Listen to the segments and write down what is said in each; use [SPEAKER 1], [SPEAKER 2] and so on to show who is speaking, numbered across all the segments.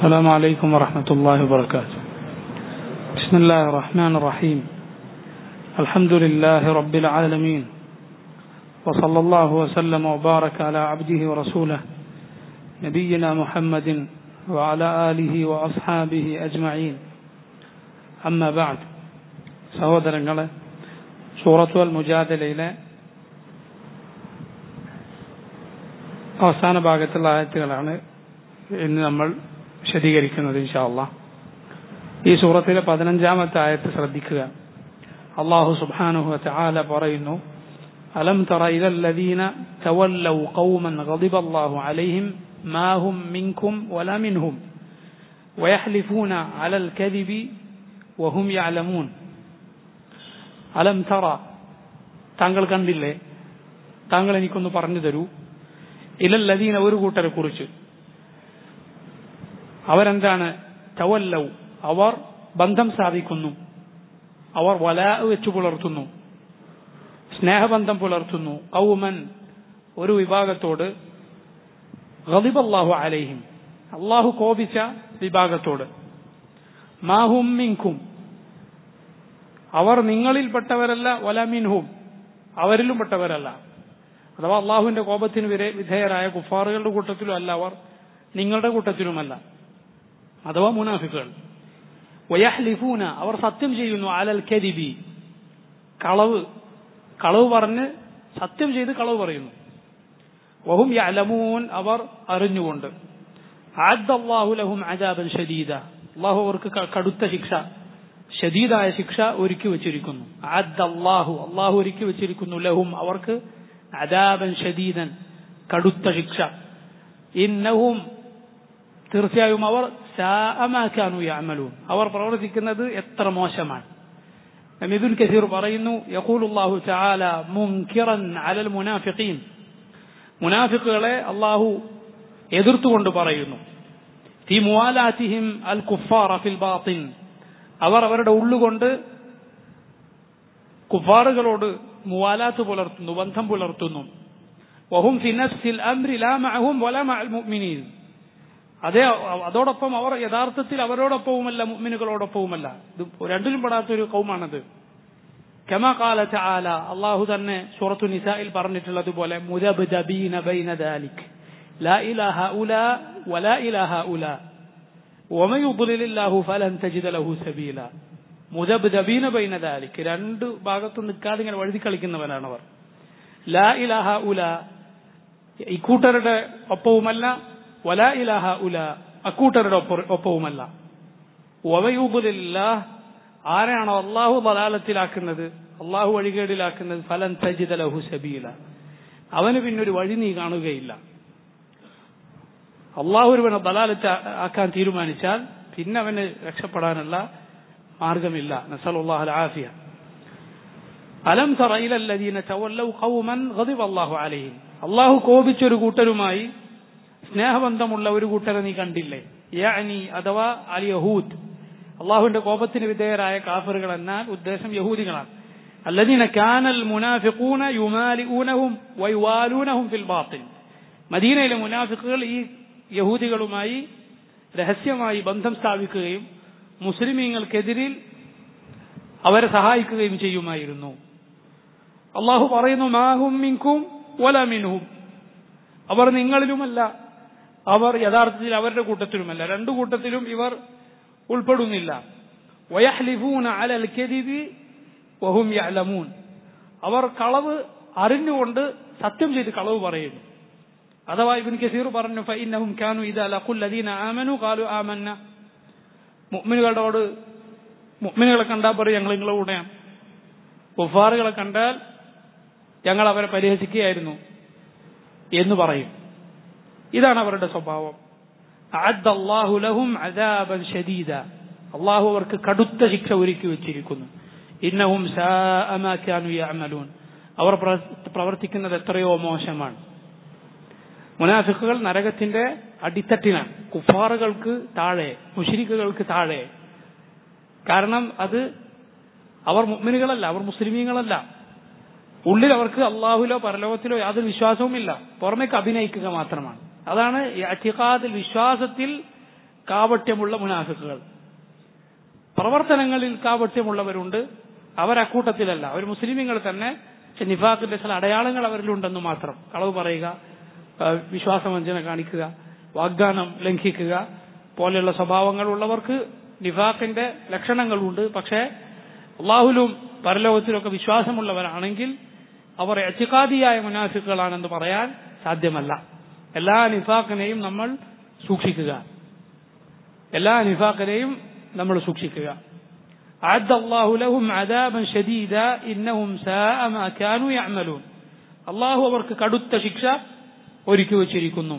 [SPEAKER 1] السلام عليكم ورحمة الله وبركاته بسم الله الرحمن الرحيم الحمد لله رب العالمين وصلى الله وسلم وبارك على عبده ورسوله نبينا محمد وعلى آله وأصحابه أجمعين أما بعد സഹോദരങ്ങളെ സൂറത്തു അൽ മുജാദലയിലെ അവസാന ഭാഗത്തുള്ള ആയത്തുകളാണ് ഇന്ന് നമ്മൾ വിശദീകരിക്കുന്നത് ഇൻഷാല്ല ഈ സൂറത്തിലെ പതിനഞ്ചാമത്തെ ആയത്ത് ശ്രദ്ധിക്കുക അള്ളാഹു സുബ്ഹാനഹു വതആല പറയുന്നു അലം തറ ഇല الذين تولوا قوما غضب الله عليهم ما هم منكم ولا منهم ويحلفون على الكذب وهم يعلمون അലം തറ താങ്കൾ കണ്ടില്ലേ താങ്കൾ എനിക്കൊന്ന് പറഞ്ഞു തരൂ ഇലല്ലദീന ഒരു കൂട്ടരെ കുറിച്ച് അവരെന്താണ് തവല്ലൗ അവർ ബന്ധം സ്ഥാപിക്കുന്നു അവർ വല വെച്ചു പുലർത്തുന്നു സ്നേഹബന്ധം പുലർത്തുന്നു ഔമൻ ഒരു വിഭാഗത്തോട് ഗദിബല്ലാഹു അലൈഹിം അള്ളാഹു കോപിച്ച വിഭാഗത്തോട് മാഹും മിൻകും അവർ നിങ്ങളിൽപ്പെട്ടവരല്ല വലമിൻഹും അവരിലും പെട്ടവരല്ല അഥവാ അള്ളാഹുവിന്റെ കോപത്തിന് വിരെ വിധേയരായ കുഫാറുകളുടെ കൂട്ടത്തിലും അല്ല അവർ നിങ്ങളുടെ കൂട്ടത്തിലുമല്ല അഥവാ മുനാഫിക്കുകൾ വയഹ്ലിഫൂന അവർ സത്യം ചെയ്യുന്നു അലൽ കരിബി കളവ് കളവ് പറഞ്ഞ് സത്യം ചെയ്ത് കളവ് പറയുന്നു വഹും യലമൂൻ അവർ അറിഞ്ഞുകൊണ്ട് ആദ്ദാഹു ലഹും അജാബൻ ഷദീദ അള്ളാഹു അവർക്ക് കടുത്ത ശിക്ഷ ഷദീദായ ശിക്ഷ ഒരുക്കി വെച്ചിരിക്കുന്നു ആദ്ദാഹു അള്ളാഹു ഒരുക്കി വെച്ചിരിക്കുന്നു ലഹും അവർക്ക് അജാബൻ ഷദീദൻ കടുത്ത ശിക്ഷ ഇന്നഹും തീർച്ചയായും അവർ സാഅമാക്കാനു യഅമലൂൻ അവർ പ്രവർത്തിക്കുന്നത് എത്ര മോശമാണ് ഇബ്നുൽ കസീർ പറയുന്നു യഖൂലുല്ലാഹു തആല മുൻകിറൻ അലൽ മുനാഫിഖീൻ മുനാഫിക്കുകളെ അള്ളാഹു എതിർത്തുകൊണ്ട് പറയുന്നു ഫി മുവാലാത്തിഹിം അൽ കുഫാറ ഫിൽ ബാത്തിൻ അവർ അവരുടെ ഉള്ളുകൊണ്ട് കുഫാറുകളോട് മുവാലാത്ത് പുലർത്തുന്നു ബന്ധം പുലർത്തുന്നു വഹും ഫി നഫ്സിൽ അംരി ലാ മഅഹും വലാ മഅൽ മുഅ്മിനീൻ അതേ അതോടൊപ്പം അവർ യഥാർത്ഥത്തിൽ അവരോടൊപ്പവുമല്ല മുഅ്മിനുകളോടൊപ്പവുമല്ല ഇത് രണ്ടിലും പെടാത്തൊരു കൗമാണത് കമ കാല ചാല അള്ളാഹു തന്നെ സൂറത്തു നിസായിൽ പറഞ്ഞിട്ടുള്ളതുപോലെ മുദബ്ദബീന ബൈന ദാലിക് ലാ ഇലാഹ ഉല വലാ ഇലാഹ ഉല ومن يضلل الله فلن تجد له سبيلا മുദബ്ദബീന ബൈന ദാലിക് രണ്ട് ഭാഗത്ത് നിൽക്കാതെ ഇങ്ങനെ വഴുതി കളിക്കുന്നവരാണ് അവർ ലാ ഇലാഹ ഉല ഇക്കൂട്ടരുടെ ഒപ്പവുമല്ല വല ഇലാഹ ഉല അക്കൂട്ടരുടെ ഒപ്പവുമല്ല ഒവയൂബുലില്ല ആരെയാണോ അള്ളാഹു ബലാലത്തിലാക്കുന്നത് അള്ളാഹു വഴികേടിലാക്കുന്നത് ഫലൻ തജിദ ലഹു സബീല അവന് പിന്നൊരു വഴി നീ കാണുകയില്ല അള്ളാഹു ഒരുവനെ ബലാലത്ത് ആക്കാൻ തീരുമാനിച്ചാൽ പിന്നെ അവന് രക്ഷപ്പെടാനുള്ള മാർഗമില്ല നസലുല്ലാഹു ആഫിയ അലം തറ ഇലല്ലദീന തവല്ലൗ ഖൗമൻ ഗദിബ അല്ലാഹു അലൈഹിം അള്ളാഹു കോപിച്ചൊരു കൂട്ടരുമായി സ്നേഹബന്ധമുള്ള ഒരു കൂട്ടരെ നീ കണ്ടില്ലേ യാനി അഥവാ അൽ യഹൂദ് അള്ളാഹുവിന്റെ കോപത്തിന് വിധേയരായ കാഫറുകൾ എന്നാൽ ഉദ്ദേശം യഹൂദികളാണ് الذين كان المنافقون يمالئونهم ويوالونهم في الباطل മദീനയിലെ മുനാഫിക്കുകൾ ഈ യഹൂദികളുമായി രഹസ്യമായി ബന്ധം സ്ഥാപിക്കുകയും മുസ്ലിമീങ്ങൾക്കെതിരിൽ അവരെ സഹായിക്കുകയും ചെയ്യുമായിരുന്നു അള്ളാഹു പറയുന്നു മാഹും മിൻകും വല മിൻഹും അവർ നിങ്ങളിലുമല്ല അവർ യഥാർത്ഥത്തിൽ അവരുടെ കൂട്ടത്തിലുമല്ല രണ്ടു കൂട്ടത്തിലും ഇവർ ഉൾപ്പെടുന്നില്ല വയഹ്ലിഫൂന അലൽ കെദിബി വഹും യഅലമൂൻ അവർ കളവ് അറിഞ്ഞുകൊണ്ട് സത്യം ചെയ്ത് കളവ് പറയുന്നു അഥവാ ഇബ്ൻ കസീർ പറഞ്ഞു ഫഇന്നഹും കാനു ഇദാ ലഖുൽ ലദീന ആമനു ഖാലു ആമന്ന മുഅ്മിനുകളോട് മുഅ്മിനുകളെ കണ്ടാൽ പറയും ഞങ്ങൾ നിങ്ങളുടെ കൂടെയാണ് കുഫാറുകളെ കണ്ടാൽ ഞങ്ങൾ അവരെ പരിഹസിക്കുകയായിരുന്നു എന്ന് പറയും ഇതാണ് അവരുടെ സ്വഭാവം അള്ളാഹു ലഹും അദാബൻ ഷദീദ അള്ളാഹു അവർക്ക് കടുത്ത ശിക്ഷ ഒരുക്കി വെച്ചിരിക്കുന്നു ഇന്നഹും യഅമലൂൻ അവർ പ്രവർത്തിക്കുന്നത് എത്രയോ മോശമാണ് മുനാഫിക്കുകൾ നരകത്തിന്റെ അടിത്തട്ടിലാണ് കുഫാറുകൾക്ക് താഴെ മുഷിരിക്കുകൾക്ക് താഴെ കാരണം അത് അവർ മുഅ്മിനുകളല്ല അവർ മുസ്ലിമീങ്ങളല്ല ഉള്ളിൽ അവർക്ക് അള്ളാഹുലോ പരലോകത്തിലോ യാതൊരു വിശ്വാസവുമില്ല പുറമേക്ക് അഭിനയിക്കുക മാത്രമാണ് അതാണ് ഈ അറ്റിഖാദിൽ വിശ്വാസത്തിൽ കാവട്യമുള്ള മുനാഫിക്കുകൾ പ്രവർത്തനങ്ങളിൽ കാവട്യമുള്ളവരുണ്ട് അവർ അക്കൂട്ടത്തിലല്ല അവർ മുസ്ലിമീങ്ങൾ തന്നെ പക്ഷെ നിഫാഖിന്റെ ചില അടയാളങ്ങൾ അവരിലുണ്ടെന്ന് മാത്രം കളവ് പറയുക ആ, വിശ്വാസവഞ്ചന കാണിക്കുക വാഗ്ദാനം ലംഘിക്കുക പോലെയുള്ള സ്വഭാവങ്ങളുള്ളവർക്ക് നിഫാഖിന്റെ ലക്ഷണങ്ങളുണ്ട് പക്ഷേ അള്ളാഹുലും പരലോകത്തിലൊക്കെ വിശ്വാസമുള്ളവരാണെങ്കിൽ അവർ എച്ചിക്കാദിയായ മുനാഫിക്കുകളാണെന്ന് പറയാൻ സാധ്യമല്ല എല്ലാ നിഫാഖിനെയും നമ്മൾ സൂക്ഷിക്കുക എല്ലാ നിഫാഖിനെയും നമ്മൾ സൂക്ഷിക്കുക أعد الله لهم عذابا شديدا إنهم ساء ما كانوا يعملون അള്ളാഹു അവർക്ക് കടുത്ത ശിക്ഷ ഒരുക്കി വച്ചിരിക്കുന്നു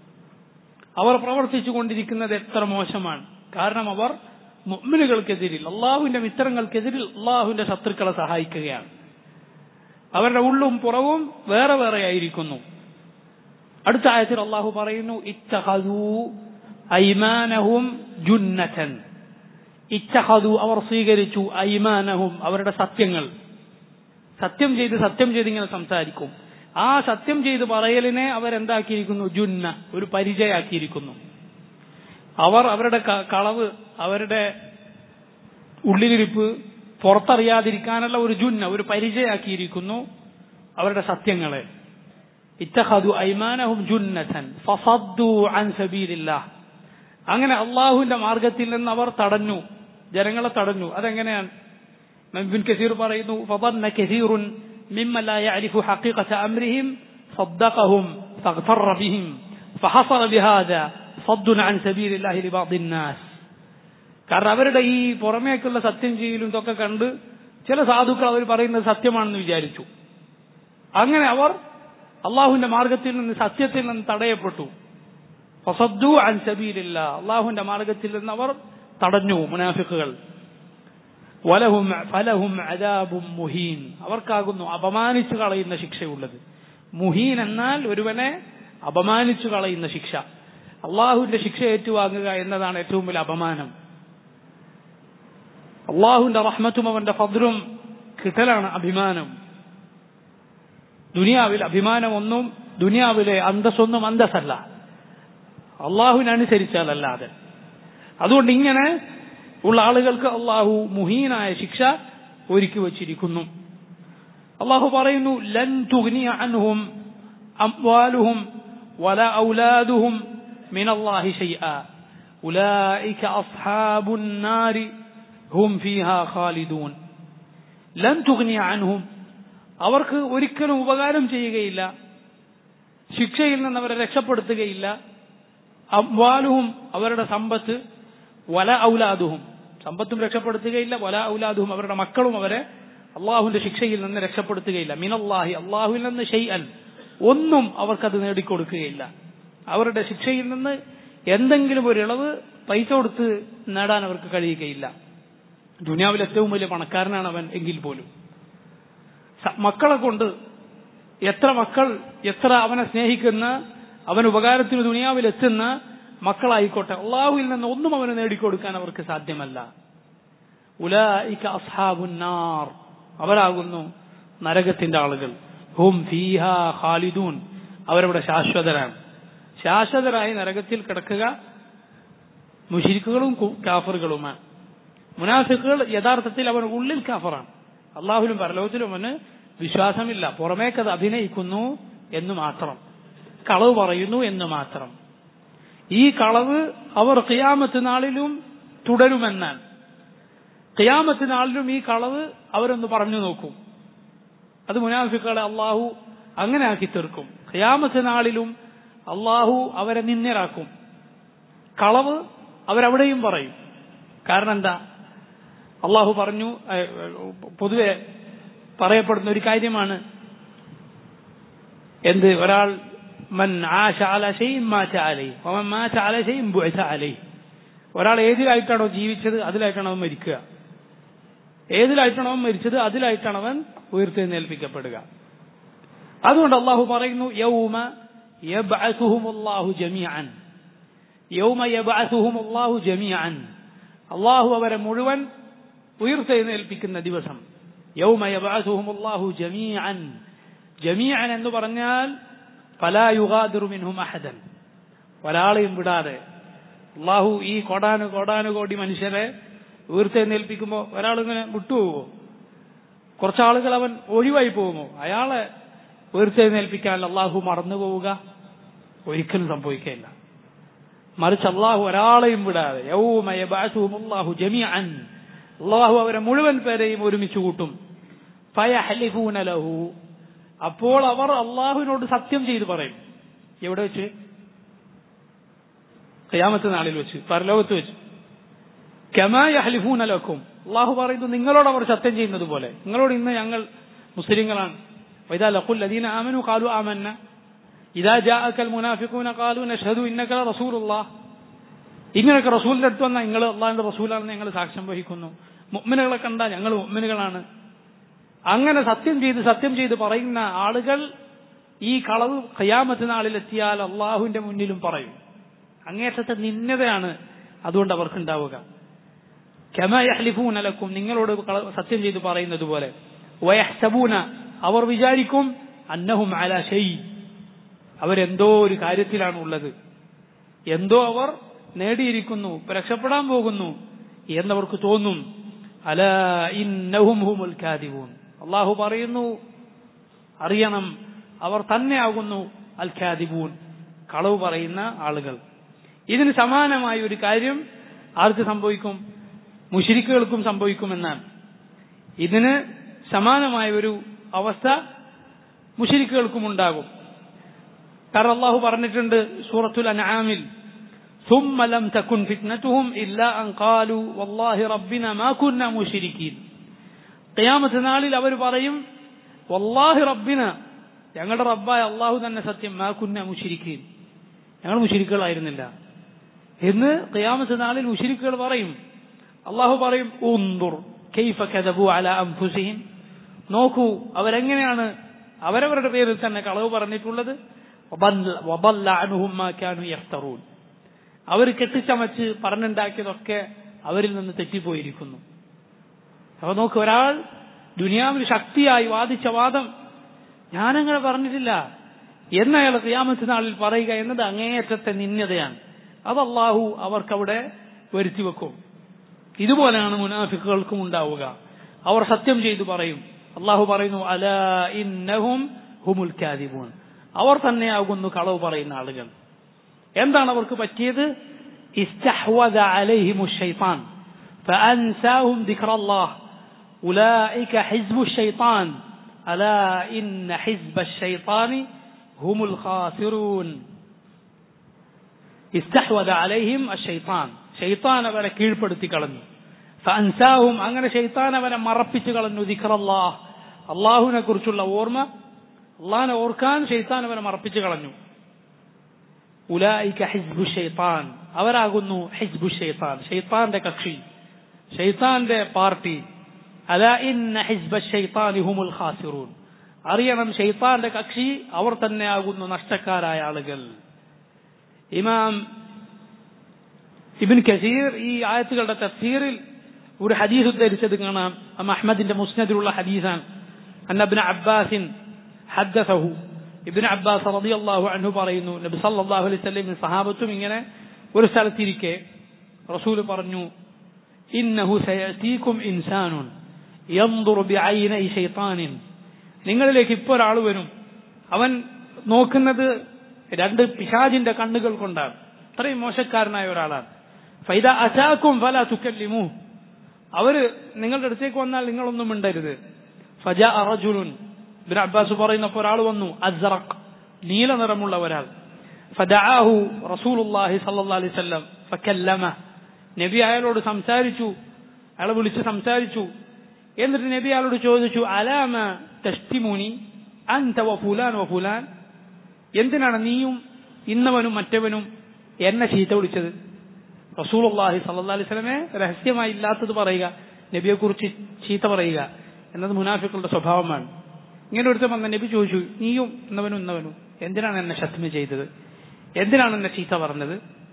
[SPEAKER 1] അവർ പ്രവർത്തിച്ചു കൊണ്ടിരിക്കുന്നത് എത്ര മോശമാണ് കാരണം അവർ മുഅ്മിനുകൾക്കെതിരിൽ അള്ളാഹുവിന്റെ മിത്രങ്ങൾക്കെതിരിൽ അള്ളാഹുവിന്റെ ശത്രുക്കളെ സഹായിക്കുകയാണ് അവരുടെ ഉള്ളും പുറവും വേറെ വേറെ ആയിരിക്കുന്നു അടുത്ത ആയത്തിൽ അള്ളാഹു പറയുന്നു ഇത്തഹദൂ ഐമാനഹും ജുന്നതൻ ഇത്തഹദു അവർ സ്വീകരിച്ചു ഐമാനഹും അവരുടെ സത്യങ്ങൾ സത്യം ചെയ്ത് സത്യം ചെയ്ത് ഇങ്ങനെ സംസാരിക്കും ആ സത്യം ചെയ്ത് പറയലിനെ അവരെന്താക്കിയിരിക്കുന്നു ജുന്ന ഒരു പരിചയാക്കിയിരിക്കുന്നു അവർ അവരുടെ ക- കളവ് അവരുടെ ഉള്ളിലിരിപ്പ് പുറത്തറിയാതിരിക്കാനുള്ള ഒരു ജുന്ന ഒരു പരിചയാക്കിയിരിക്കുന്നു അവരുടെ സത്യങ്ങളെ ഇത്തഹദു ഐമാനഹും ജുന്നതൻ ഫസദ്ദു അൻ സബീലില്ലാഹ് അങ്ങനെ അള്ളാഹുവിന്റെ മാർഗത്തിൽ നിന്ന് അവർ തടഞ്ഞു ജനങ്ങളെ തടഞ്ഞു അതെങ്ങനെയാണ് ഇബ്ൻ കസീർ പറയുന്നു فظن كثير ممن لا يعرف حقيقة أمرهم صدقهم فاغتر بهم فحصل بهذا صد عن سبيل الله لبعض الناس കാരണം അവരുടെ ഈ പുറമേക്കുള്ള സത്യം ചെയ്യലും ഇതൊക്കെ കണ്ട് ചില സാധുക്കൾ അവർ പറയുന്നത് സത്യമാണെന്ന് വിചാരിച്ചു അങ്ങനെ അവർ അള്ളാഹുവിന്റെ മാർഗത്തിൽ നിന്ന് സത്യത്തിൽ നിന്ന് തടയപ്പെട്ടു ഫസദ്ദു അൻ സബീലില്ല അള്ളാഹുവിന്റെ മാർഗത്തിൽ നിന്ന് അവർ തടഞ്ഞു മുനാഫിക്കുകൾ വലഹും ഫലഹും അദാബും മുഹീൻ അവർക്കാകുന്നു അപമാനിച്ചു കളയുന്ന ശിക്ഷയുള്ളത് മുഹീൻ എന്നാൽ ഒരുവനെ അപമാനിച്ചു കളയുന്ന ശിക്ഷ അള്ളാഹുവിന്റെ ശിക്ഷ ഏറ്റുവാങ്ങുക എന്നതാണ് ഏറ്റവും വലിയ അപമാനം അള്ളാഹുവിന്റെ റഹ്മത്തും അവന്റെ ഫദ്രും കിട്ടലാണ് അഭിമാനം ദുനിയാവിൽ അഭിമാനം ഒന്നും ദുനിയാവിലെ അന്തസ്സൊന്നും അന്തസ്സല്ല അള്ളാഹുവിനനുസരിച്ചാലല്ലാതെ അതുകൊണ്ട് ഇങ്ങനെ ഉള്ള ആളുകൾക്ക് അള്ളാഹു മുഹീനായ ശിക്ഷ ഒരുക്കി വച്ചിരിക്കുന്നു അള്ളാഹു പറയുന്നു ലൻ തുഗ്നിയ അൻഹും അംവാലുഹും വല ഔലാദുഹും മിൻ അല്ലാഹി ഷൈആ ഉലൈക അസ്ഹാബുൻ നാരി ഹും ഫീഹാ ഖാലിദൂൻ ലൻ തുഗ്നിയ അൻഹും അവർക്ക് ഒരിക്കലും ഉപകാരം ചെയ്യുകയില്ല ശിക്ഷയിൽ നിന്ന് അവരെ രക്ഷപ്പെടുത്തുകയില്ല അംവാലുഹും അവരുടെ സമ്പത്ത് വല ഔലാദുഹും സമ്പത്തും രക്ഷപ്പെടുത്തുകയില്ല വല ഔലാദുഹും അവരുടെ മക്കളും അവരെ അള്ളാഹുവിന്റെ ശിക്ഷയിൽ നിന്ന് രക്ഷപ്പെടുത്തുകയില്ല മിനല്ലാഹി അള്ളാഹുവിൽ നിന്ന് ഷെയ്അൻ ഒന്നും അവർക്കത് നേടിക്കൊടുക്കുകയില്ല അവരുടെ ശിക്ഷയിൽ നിന്ന് എന്തെങ്കിലും ഒരു ഇളവ് പൈസ കൊടുത്ത് നേടാൻ അവർക്ക് കഴിയുകയില്ല ദുനിയാവിൽ ഏറ്റവും വലിയ പണക്കാരനാണ് അവൻ എങ്കിൽ പോലും സ- മക്കളെ കൊണ്ട് എത്ര മക്കൾ എത്ര അവനെ സ്നേഹിക്കുന്ന അവൻ ഉപകാരത്തിന് ദുനിയാവിൽ എത്തുന്ന മക്കളായിക്കോട്ടെ അള്ളാഹുവിൽ നിന്ന് ഒന്നും അവന് നേടിക്കൊടുക്കാൻ അവർക്ക് സാധ്യമല്ല ഉലായിക അസ്ഹാബുന്നാർ അവരാകുന്നു നരകത്തിന്റെ ആളുകൾ ഹും ഫീഹ ഖാലിദൂൻ അവരവിടെ ശാശ്വതരാണ് ശാശ്വതരായി നരകത്തിൽ കിടക്കുക മുഷിരിക്കുകളും കാഫറുകളുമാണ് മുനാഫിക്കുകൾ യഥാർത്ഥത്തിൽ അവൻ ഉള്ളിൽ കാഫറാണ് അള്ളാഹുലും പരലോകത്തിലും അവന് വിശ്വാസമില്ല പുറമേക്കത് അഭിനയിക്കുന്നു എന്ന് മാത്രം കളവ് പറയുന്നു എന്ന് മാത്രം ഈ കളവ് അവർ ഖിയാമത്ത് നാളിലും തുടരുമെന്നാണ് ഖിയാമത്ത് നാളിലും ഈ കളവ് അവരൊന്ന് പറഞ്ഞു നോക്കും അത് മുനാഫിക്കുകളെ അള്ളാഹു അങ്ങനെ ആക്കി തീർക്കും ഖിയാമത്ത് നാളിലും അള്ളാഹു അവരെ നിന്നരാക്കും കളവ് അവരവിടെയും പറയും കാരണം എന്താ അള്ളാഹു പറഞ്ഞു ഏഹ്, പൊതുവെ പറയപ്പെടുന്ന ഒരു കാര്യമാണ് എന്ത് ഒരാൾ മൻ ആശ അല ഷൈഇൻ മാറ്റ അലൈ വമൻ മാറ്റ അല ഷൈഇൻ ബുഅസ അലൈ ഒരാൾ ഏതിലായിട്ടാണോ ജീവിച്ചത് അതിലായിട്ടാണ് അവൻ മരിക്കുക ഏതിലായിട്ടാണോ അവൻ മരിച്ചത് അതിലായിട്ടാണ് അവൻ ഉയർത്തെഴുന്നേൽപ്പിക്കപ്പെടുക അതുകൊണ്ട് അള്ളാഹു പറയുന്നു യൗമ യബ്അസുഹുമുല്ലാഹു ജമീഅൻ യൗമ യബ്അസുഹുമുല്ലാഹു ജമീഅൻ അള്ളാഹു അവരെ മുഴുവൻ ഉയർത്തെഴുന്നേൽപ്പിക്കുന്ന ദിവസം യൗമ യബ്അസുഹുമുല്ലാഹു ജമീഅൻ ജമീഅൻ എന്ന് പറഞ്ഞാൽ ഫലാ യുഗാദിറു മിൻഹും അഹദൻ ഒരാളെയും വിടാതെ അള്ളാഹു ഈ കോടാനു കോടാനു കോടി മനുഷ്യരെ ഉയർത്തെഴുന്നേൽപ്പിക്കുമ്പോൾ ഒരാളിങ്ങനെ വിട്ടുപോകുമോ കുറച്ചാളുകൾ അവൻ ഒഴിവായി പോകുമോ അയാളെ ഉയർത്തെഴുന്നേൽപ്പിക്കാൻ അള്ളാഹു മറന്നു പോവുക ഒരിക്കലും സംഭവിക്കുകയില്ല മറിച്ച് അള്ളാഹു ഒരാളെയും വിടാതെ യൗമയബഅസുഹുമുല്ലാഹു ജമീഅൻ അള്ളാഹു അവരെ മുഴുവൻ പേരെയും ഒരുമിച്ച് കൂട്ടും ഫയഹ്ലിഫൂന ലഹു അപ്പോൾ അവർ അള്ളാഹുവിനോട് സത്യം ചെയ്ത് പറയും എവിടെ വെച്ച് ഖിയാമത്ത് നാളിൽ വെച്ച് പരലോകത്ത് വെച്ച് കമായഹ്ലിഫൂന ലക്കും അള്ളാഹു പറയുന്നു നിങ്ങളോട് അവർ സത്യം ചെയ്യുന്നത് പോലെ നിങ്ങളോട് ഇന്ന് ഞങ്ങൾ മുസ്ലിങ്ങളാണ് വൈദാ ലഖുൽ ലദീന ആമനു ഖാലു ആമന്ന ഇദാ ജാഅക്കൽ മുനാഫിഖൂന ഖാലു നഷ്ഹദു ഇന്നക റസൂലുള്ളാഹ് ഇങ്ങനെയൊക്കെ റസൂലിന്റെ അടുത്ത് വന്നാൽ നിങ്ങൾ അള്ളാഹിന്റെ റസൂലാണെന്ന് ഞങ്ങൾ സാക്ഷ്യം വഹിക്കുന്നു മുഅ്മിനുകളെ കണ്ടാൽ ഞങ്ങൾ മുഅ്മിനുകളാണ് അങ്ങനെ സത്യം ചെയ്ത് സത്യം ചെയ്ത് പറയുന്ന ആളുകൾ ഈ കളവ് ഖിയാമത്ത് നാളിലെത്തിയാൽ അള്ളാഹുവിന്റെ മുന്നിലും പറയും അങ്ങേറ്റത്തെ നിന്നതയാണ് അതുകൊണ്ട് അവർക്കുണ്ടാവുക ലക്കും നിങ്ങളോട് സത്യം ചെയ്ത് പറയുന്നത് പോലെ വയഹ്സബൂന അവർ വിചാരിക്കും അന്നഹും അല ഷെയ് അവരെന്തോ ഒരു കാര്യത്തിലാണ് ഉള്ളത് എന്തോ അവർ നേടിയിരിക്കുന്നു രക്ഷപ്പെടാൻ പോകുന്നു എന്നവർക്ക് തോന്നും അല ഇന്നഹും ഹുമുൽ കാദിബൂൻ അള്ളാഹു പറയുന്നു അറിയണം അവർ തന്നെയാകുന്നു അൽ ഖാദിബൂൻ കളവ് പറയുന്ന ആളുകൾ ഇതിന് സമാനമായ ഒരു കാര്യം ആർക്ക് സംഭവിക്കും മുഷിരിക്കുകൾക്കും സംഭവിക്കുമെന്നാണ് ഇതിന് സമാനമായ ഒരു അവസ്ഥ മുഷിരിക്കുകൾക്കും ഉണ്ടാകും കാരണം അള്ളാഹു പറഞ്ഞിട്ടുണ്ട് സൂറത്തുൽ അൻആമിൽ ثم لم تكن فتنتهم إلا أن قالوا والله ربنا ما كنا مشركين ഖിയാമത്ത് നാളിൽ അവർ പറയും വല്ലാഹി റബ്ബിന ഞങ്ങളുടെ റബ്ബായ അള്ളാഹു തന്നെ സത്യം മാ കുന്ന മുഷിരിക്കീൻ ഞങ്ങൾ മുഷിരിക്കുകളായിരുന്നില്ല എന്ന് ഖിയാമത്ത് നാളിൽ മുഷിരിക്കുകൾ പറയും അള്ളാഹു പറയും ഉന്തുർ കൈഫ കദബു അല അംഫുസിഹിം നോക്കൂ അവരെങ്ങനെയാണ് അവരവരുടെ പേരിൽ തന്നെ കളവ് പറഞ്ഞിട്ടുള്ളത് വബല്ല അൻഹും മാ കാനു യഫ്തറൂൻ അവർ കെട്ടിച്ചമച്ച് പറഞ്ഞുണ്ടാക്കിയതൊക്കെ അവരിൽ നിന്ന് തെറ്റിപ്പോയിരിക്കുന്നു അപ്പൊ നോക്ക് ഒരാൾ ദുനിയാവിൽ ശക്തിയായി വാദിച്ച വാദം ഞാനങ്ങനെ പറഞ്ഞിട്ടില്ല എന്നയാൾ ക്രിയാമത്ത് നാളിൽ പറയുക എന്നത് അങ്ങേയറ്റത്തെ നിന്യതയാണ് അത് അള്ളാഹു അവർക്കവിടെ വരുത്തി വെക്കും ഇതുപോലെയാണ് മുനാഫിക്കുകൾക്കും ഉണ്ടാവുക അവർ സത്യം ചെയ്തു പറയും അള്ളാഹു പറയുന്നു അല ഇന്നഹും ഹുമുൽ കാദിബൂൻ അവർ തന്നെയാകുന്നു കളവ് പറയുന്ന ആളുകൾ എന്താണ് അവർക്ക് പറ്റിയത് ഇസ്തഹ്വദ അലൈഹിമു ഷൈത്താൻ فأنساهم ذكر الله أولئك حزب الشيطان ألا إن حزب الشيطان هم الخاسرون استحوذ عليهم الشيطان ഷെയ്ത്താൻ അവരെ കീഴ്പ്പെടുത്തി കളഞ്ഞു ഫൻസാഹും അങ്ങനെ ഷെയ്ത്താൻ അവരെ മറപ്പിച്ചു കളഞ്ഞു ദിഖറല്ലാഹ് അള്ളാഹുവിനെ കുറിച്ചുള്ള ഓർമ്മ അള്ളാഹിനെ ഓർക്കാൻ ഷെയ്ത്താൻ അവരെ മറപ്പിച്ചു കളഞ്ഞു ഉലായിക ഹിസ്ബു ഷെയ്ത്താൻ അവരാകുന്നു ഹിസ്ബു ഷെയ്ത്താൻ ഷെയ്ത്താന്റെ കക്ഷി ഷെയ്ത്താന്റെ പാർട്ടി അല ഇന്ന ഹിസ്ബ ഷെയ്ത്താനി ഹുമുൽ ഖാസിറൂൻ അറിയണം ഷെയ്ത്താന്റെ കക്ഷി അവർ തന്നെയാകുന്നു നഷ്ടക്കാരായ ആളുകൾ ഇമാം ഇബിൻ കസീർ ഈ ആയത്തുകളുടെ തഫ്സീറിൽ ഒരു ഹദീസ് ഉദ്ധരിച്ചത് കാണാം അഹമ്മദിന്റെ മുസ്നദിലുള്ള ഹദീസാണ് അന്നബിൻ അബ്ബാസിൻ ഹദ്ദസഹു ഇബിൻ അബ്ബാസ് റളിയല്ലാഹു അൻഹു പറയുന്നു നബി സല്ലല്ലാഹു അലൈഹി വസല്ലം സഹാബത്തും ഇങ്ങനെ ഒരു സ്ഥലത്തിരിക്കെ റസൂൽ പറഞ്ഞു ഇന്നഹു സയതീകും ഇൻസാനുൻ യൻദുറു ബിഐനൈ ശൈത്താനിൻ നിങ്ങളിലേക്ക് ഇപ്പോൾ ഒരാൾ വരും അവൻ നോക്കുന്നത് രണ്ട് പിശാജിന്റെ കണ്ണുകൾ കൊണ്ടാണ് അത്രയും മോശക്കാരനായ ഒരാളാണ് ഫൈദ അസാക്കും ഫല തുക്കല്ലിമു അവര് നിങ്ങളുടെ അടുത്തേക്ക് വന്നാൽ നിങ്ങളൊന്നും മിണ്ടരുത് ഫജ അറജുലുൻ ഇബ്നു അബ്ബാസ് പറയുന്നപ്പോൾ ഒരാൾ വന്നു അസ്റഖ് നീല നിറമുള്ള ഒരാൾ ഫദഅഹു റസൂലുള്ളാഹി സ്വല്ലല്ലാഹി അലൈഹി വസല്ലം ഫകല്ലമ നബി അയാളോട് സംസാരിച്ചു അയാളെ വിളിച്ച് സംസാരിച്ചു എന്നിട്ട് നബി അയാളോട് ചോദിച്ചു അലാമ തഷ്തിമുനി അൻത വ ഫുലാൻ വ ഫുലാൻ എന്തിനാണ് നീയും ഇന്നവനും മറ്റവനും എന്നെ ചീത്ത വിളിച്ചത് റസൂലുള്ളാഹി സല്ലല്ലാഹി അലൈഹി വസല്ലമെ രഹസ്യമായി ഇല്ലാത്തത് പറയുക നബിയെ കുറിച്ച് ചീത്ത പറയുക എന്നത് മുനാഫിക്കുകളുടെ സ്വഭാവമാണ് ഇങ്ങനെ ഒരുത്തം വന്ന നബി ചോദിച്ചു നീയും ഇന്നവനും ഇന്നവനും എന്തിനാണ് എന്നെ ശത്മ ചെയ്തത് എന്തിനാണ് എന്നെ ചീത്ത പറഞ്ഞത്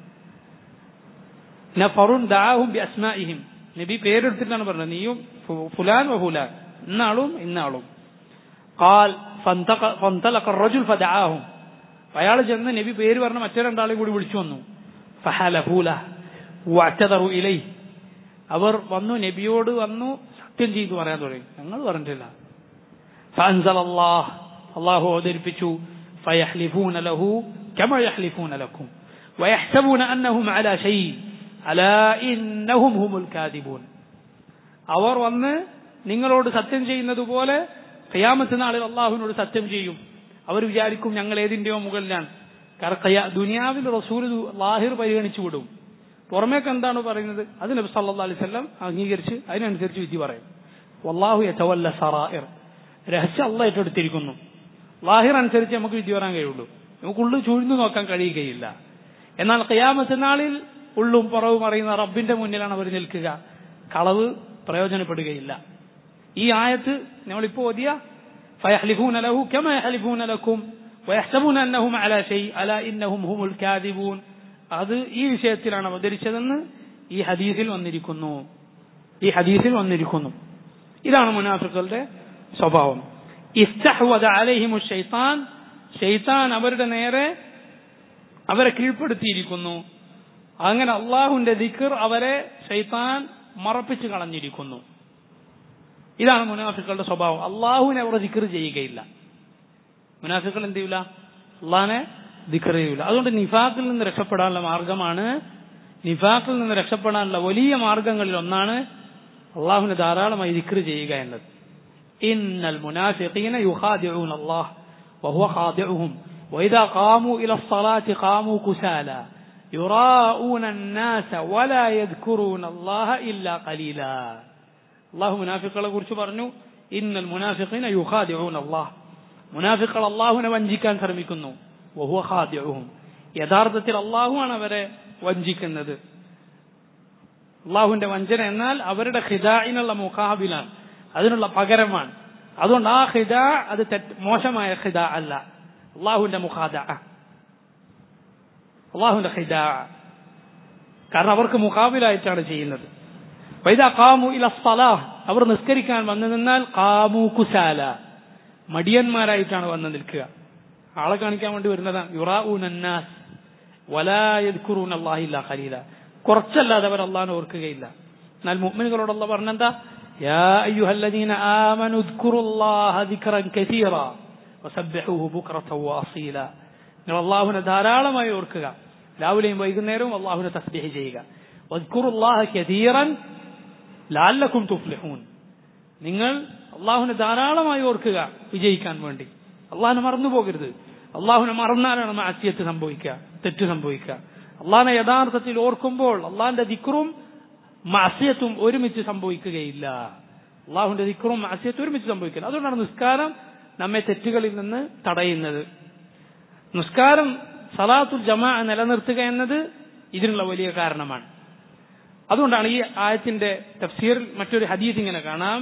[SPEAKER 1] നഫറുൻ ദാഹും ബി അസ്മാഇഹിം നബി പേരെടുത്തിട്ടാണ് പറഞ്ഞത് നീയും ഫുലാൻ വ ഫുലാൻ ഇന്നാളും ഇന്നാളും قال فانطلق الرجل فدعاهم അയാൾ ചെന്ന് നബി പേര് പറഞ്ഞ മറ്റേ രണ്ടാളെയും കൂടി വിളിച്ചു വന്നു ഫഹലഫൂല വറ്റതറു ഇലൈ അവർ വന്നു നബിയോട് വന്നു സത്യം ചെയ്തു പറയാൻ തുടങ്ങി ഞങ്ങൾ പറഞ്ഞിട്ടില്ല فأنزل الله الله അവതരിപ്പിച്ചു فيحلفون له كما يحلفون لكم ويحسبون أنهم على شيء ألا إنهم هم الكاذبون അവർ വന്ന് നിങ്ങളോട് സത്യം ചെയ്യുന്നത് പോലെ ഖിയാമത്ത് നാളിൽ അള്ളാഹുവിനോട് സത്യം ചെയ്യും അവർ വിചാരിക്കും ഞങ്ങൾ ഏതിന്റെയോ മുകളിലാണ് കാരണം ഖിയാ- ദുനിയാവിൽ റസൂൽ ലാഹിർ പരിഗണിച്ചു വിടും പുറമേക്ക് എന്താണ് പറയുന്നത് അത് നബി സല്ലാ അലൈഹി സ്വല്ലം അംഗീകരിച്ച് അതിനനുസരിച്ച് വിധി പറയും വല്ലാഹു യതവല്ല സറായിർ രഹസ്യം അല്ല ഏറ്റെടുത്തിരിക്കുന്നു ലാഹിർ അനുസരിച്ച് നമുക്ക് വിധി പറയാൻ കഴിയുള്ളൂ നമുക്ക് ഉള്ളു ചുഴിഞ്ഞു നോക്കാൻ കഴിയുകയില്ല എന്നാൽ ഖിയാമത്ത് നാളിൽ ഉള്ളും പുറവും അറിയുന്ന റബ്ബിന്റെ മുന്നിലാണ് അവർ നിൽക്കുക കളവ് പ്രയോജനപ്പെടുകയില്ല ഈ ആയത്ത് നമ്മളിപ്പോ ഓതിയ فيحلفون له كما يحلفون لكم ويحسبون أنهم على شيء ألا إنهم هم الكاذبون അത് ഈ വിഷയത്തിലാണ് അവതരിച്ചതെന്ന് ഈ ഹദീസിൽ വന്നിരിക്കുന്നു ഈ ഹദീസിൽ വന്നിരിക്കുന്നു ഇതാണ് മുനാഫിക്കുകളുടെ സ്വഭാവം ഇസ്തഹ്വദ അലൈഹിമു ഷൈത്താൻ ഷെയ്ത്താൻ അവരുടെ നേരെ അവരെ കീഴ്പ്പെടുത്തിയിരിക്കുന്നു അങ്ങനെ അള്ളാഹുവിന്റെ ദിക്കർ അവരെ ഷെയ്ത്താൻ മറപ്പിച്ചു കളഞ്ഞിരിക്കുന്നു ഇതാണ് മുനാഫിക്കളുടെ സ്വഭാവം അള്ളാഹുവിനെ അവർ ദിക്കർ ചെയ്യുകയില്ല മുനാഫിക്കൾ എന്ത് ചെയ്യൂല അള്ളാഹിനെ ദിക്കർ ചെയ്യൂല അതുകൊണ്ട് നിഫാഖിൽ നിന്ന് രക്ഷപ്പെടാനുള്ള മാർഗമാണ് നിഫാഖിൽ നിന്ന് രക്ഷപ്പെടാനുള്ള വലിയ മാർഗങ്ങളിൽ ഒന്നാണ് അള്ളാഹുവിനെ ധാരാളമായി ദിക്കർ ചെയ്യുക എന്നത് ഇന്നൽ മുനാഫിഖീന യുഖാദിഊന അല്ലാഹ് വഹുവ ഖാദിഉഹും وإذا قاموا إلى الصلاة قاموا كسالى يراءون الناس ولا يذكرون الله إلا قليلا الله മുനാഫിക്കുകളെ കുറിച്ച് പറഞ്ഞു ഇന്നൽ മുനാഫിഖീന യുഖാദിഊന അല്ലാഹ് മുനാഫിഖുകൾ അള്ളാഹുവിനെ വഞ്ചിക്കാൻ ശ്രമിക്കുന്നു വഹുവ ഖാദിഉഹും യഥാർത്ഥത്തിൽ അള്ളാഹുവാണ് അവരെ വഞ്ചിക്കുന്നത് അള്ളാഹുവിന്റെ വഞ്ചന എന്നാൽ അവരുടെ ഖിദായിനുള്ള മുഖാബിലാണ് അതിനുള്ള പകരമാണ് അതുകൊണ്ട് ആ ഖിദ അത് തെറ്റ് മോശമായ ഖിദ അല്ല അള്ളാഹുവിന്റെ മുഖാദ അള്ളാഹുവിന്റെ ഖിദ കാരണം അവർക്ക് മുഖാബിലായിട്ടാണ് ചെയ്യുന്നത് വൈദ കാമു ഇല സലാഹ് അവർ നിസ്കരിക്കാൻ വന്നു നിന്നാൽ കാമു കുസാല മടിയന്മാരായിട്ടാണ് വന്ന് നിൽക്കുക ആളെ കാണിക്കാൻ വേണ്ടി വരുന്നതാണ് യുറാഊനന്നാസ് വലായദ്കുറൂൻ അള്ളാഹില്ല ഖലീല കുറച്ചല്ലാതെ അവർ അള്ളാഹിനെ ഓർക്കുകയില്ല എന്നാൽ മുഅ്മിനുകളോടുള്ള പറഞ്ഞെന്താ يا أيها الذين آمنوا اذكروا الله ذكرا كثيرا وسبحوه بكرة وأصيلا നിങ്ങൾ അള്ളാഹുവിനെ ധാരാളമായി ഓർക്കുക രാവിലെയും വൈകുന്നേരവും അള്ളാഹുവിനെ തസ്ബീഹ് ചെയ്യുക വദ്കുറുല്ലാഹ കഥീറൻ ലാലക്കും തുഫ്ലിഹൂൻ നിങ്ങൾ അള്ളാഹുവിനെ ധാരാളമായി ഓർക്കുക വിജയിക്കാൻ വേണ്ടി അള്ളാഹിനെ മറന്നു പോകരുത് അള്ളാഹുവിനെ മറന്നാലാണ് മാസ്യത്ത് സംഭവിക്കുക തെറ്റ് സംഭവിക്കുക അള്ളാഹിനെ യഥാർത്ഥത്തിൽ ഓർക്കുമ്പോൾ അള്ളാഹിന്റെ ദിക്റും മാസ്യത്തും ഒരുമിച്ച് സംഭവിക്കുകയില്ല അള്ളാഹുവിന്റെ ദിക്റും മാസ്യത്തും ഒരുമിച്ച് സംഭവിക്കില്ല അതുകൊണ്ടാണ് നിസ്കാരം നമ്മെ തെറ്റുകളിൽ നിന്ന് തടയുന്നത് നിസ്കാരം സലാത്തുൽ ജമാ നിലനിർത്തുക എന്നത് ഇതിനുള്ള വലിയ കാരണമാണ് അതുകൊണ്ടാണ് ഈ ആയത്തിന്റെ തഫ്സീറിൽ മറ്റൊരു ഹദീസ് ഇങ്ങനെ കാണാം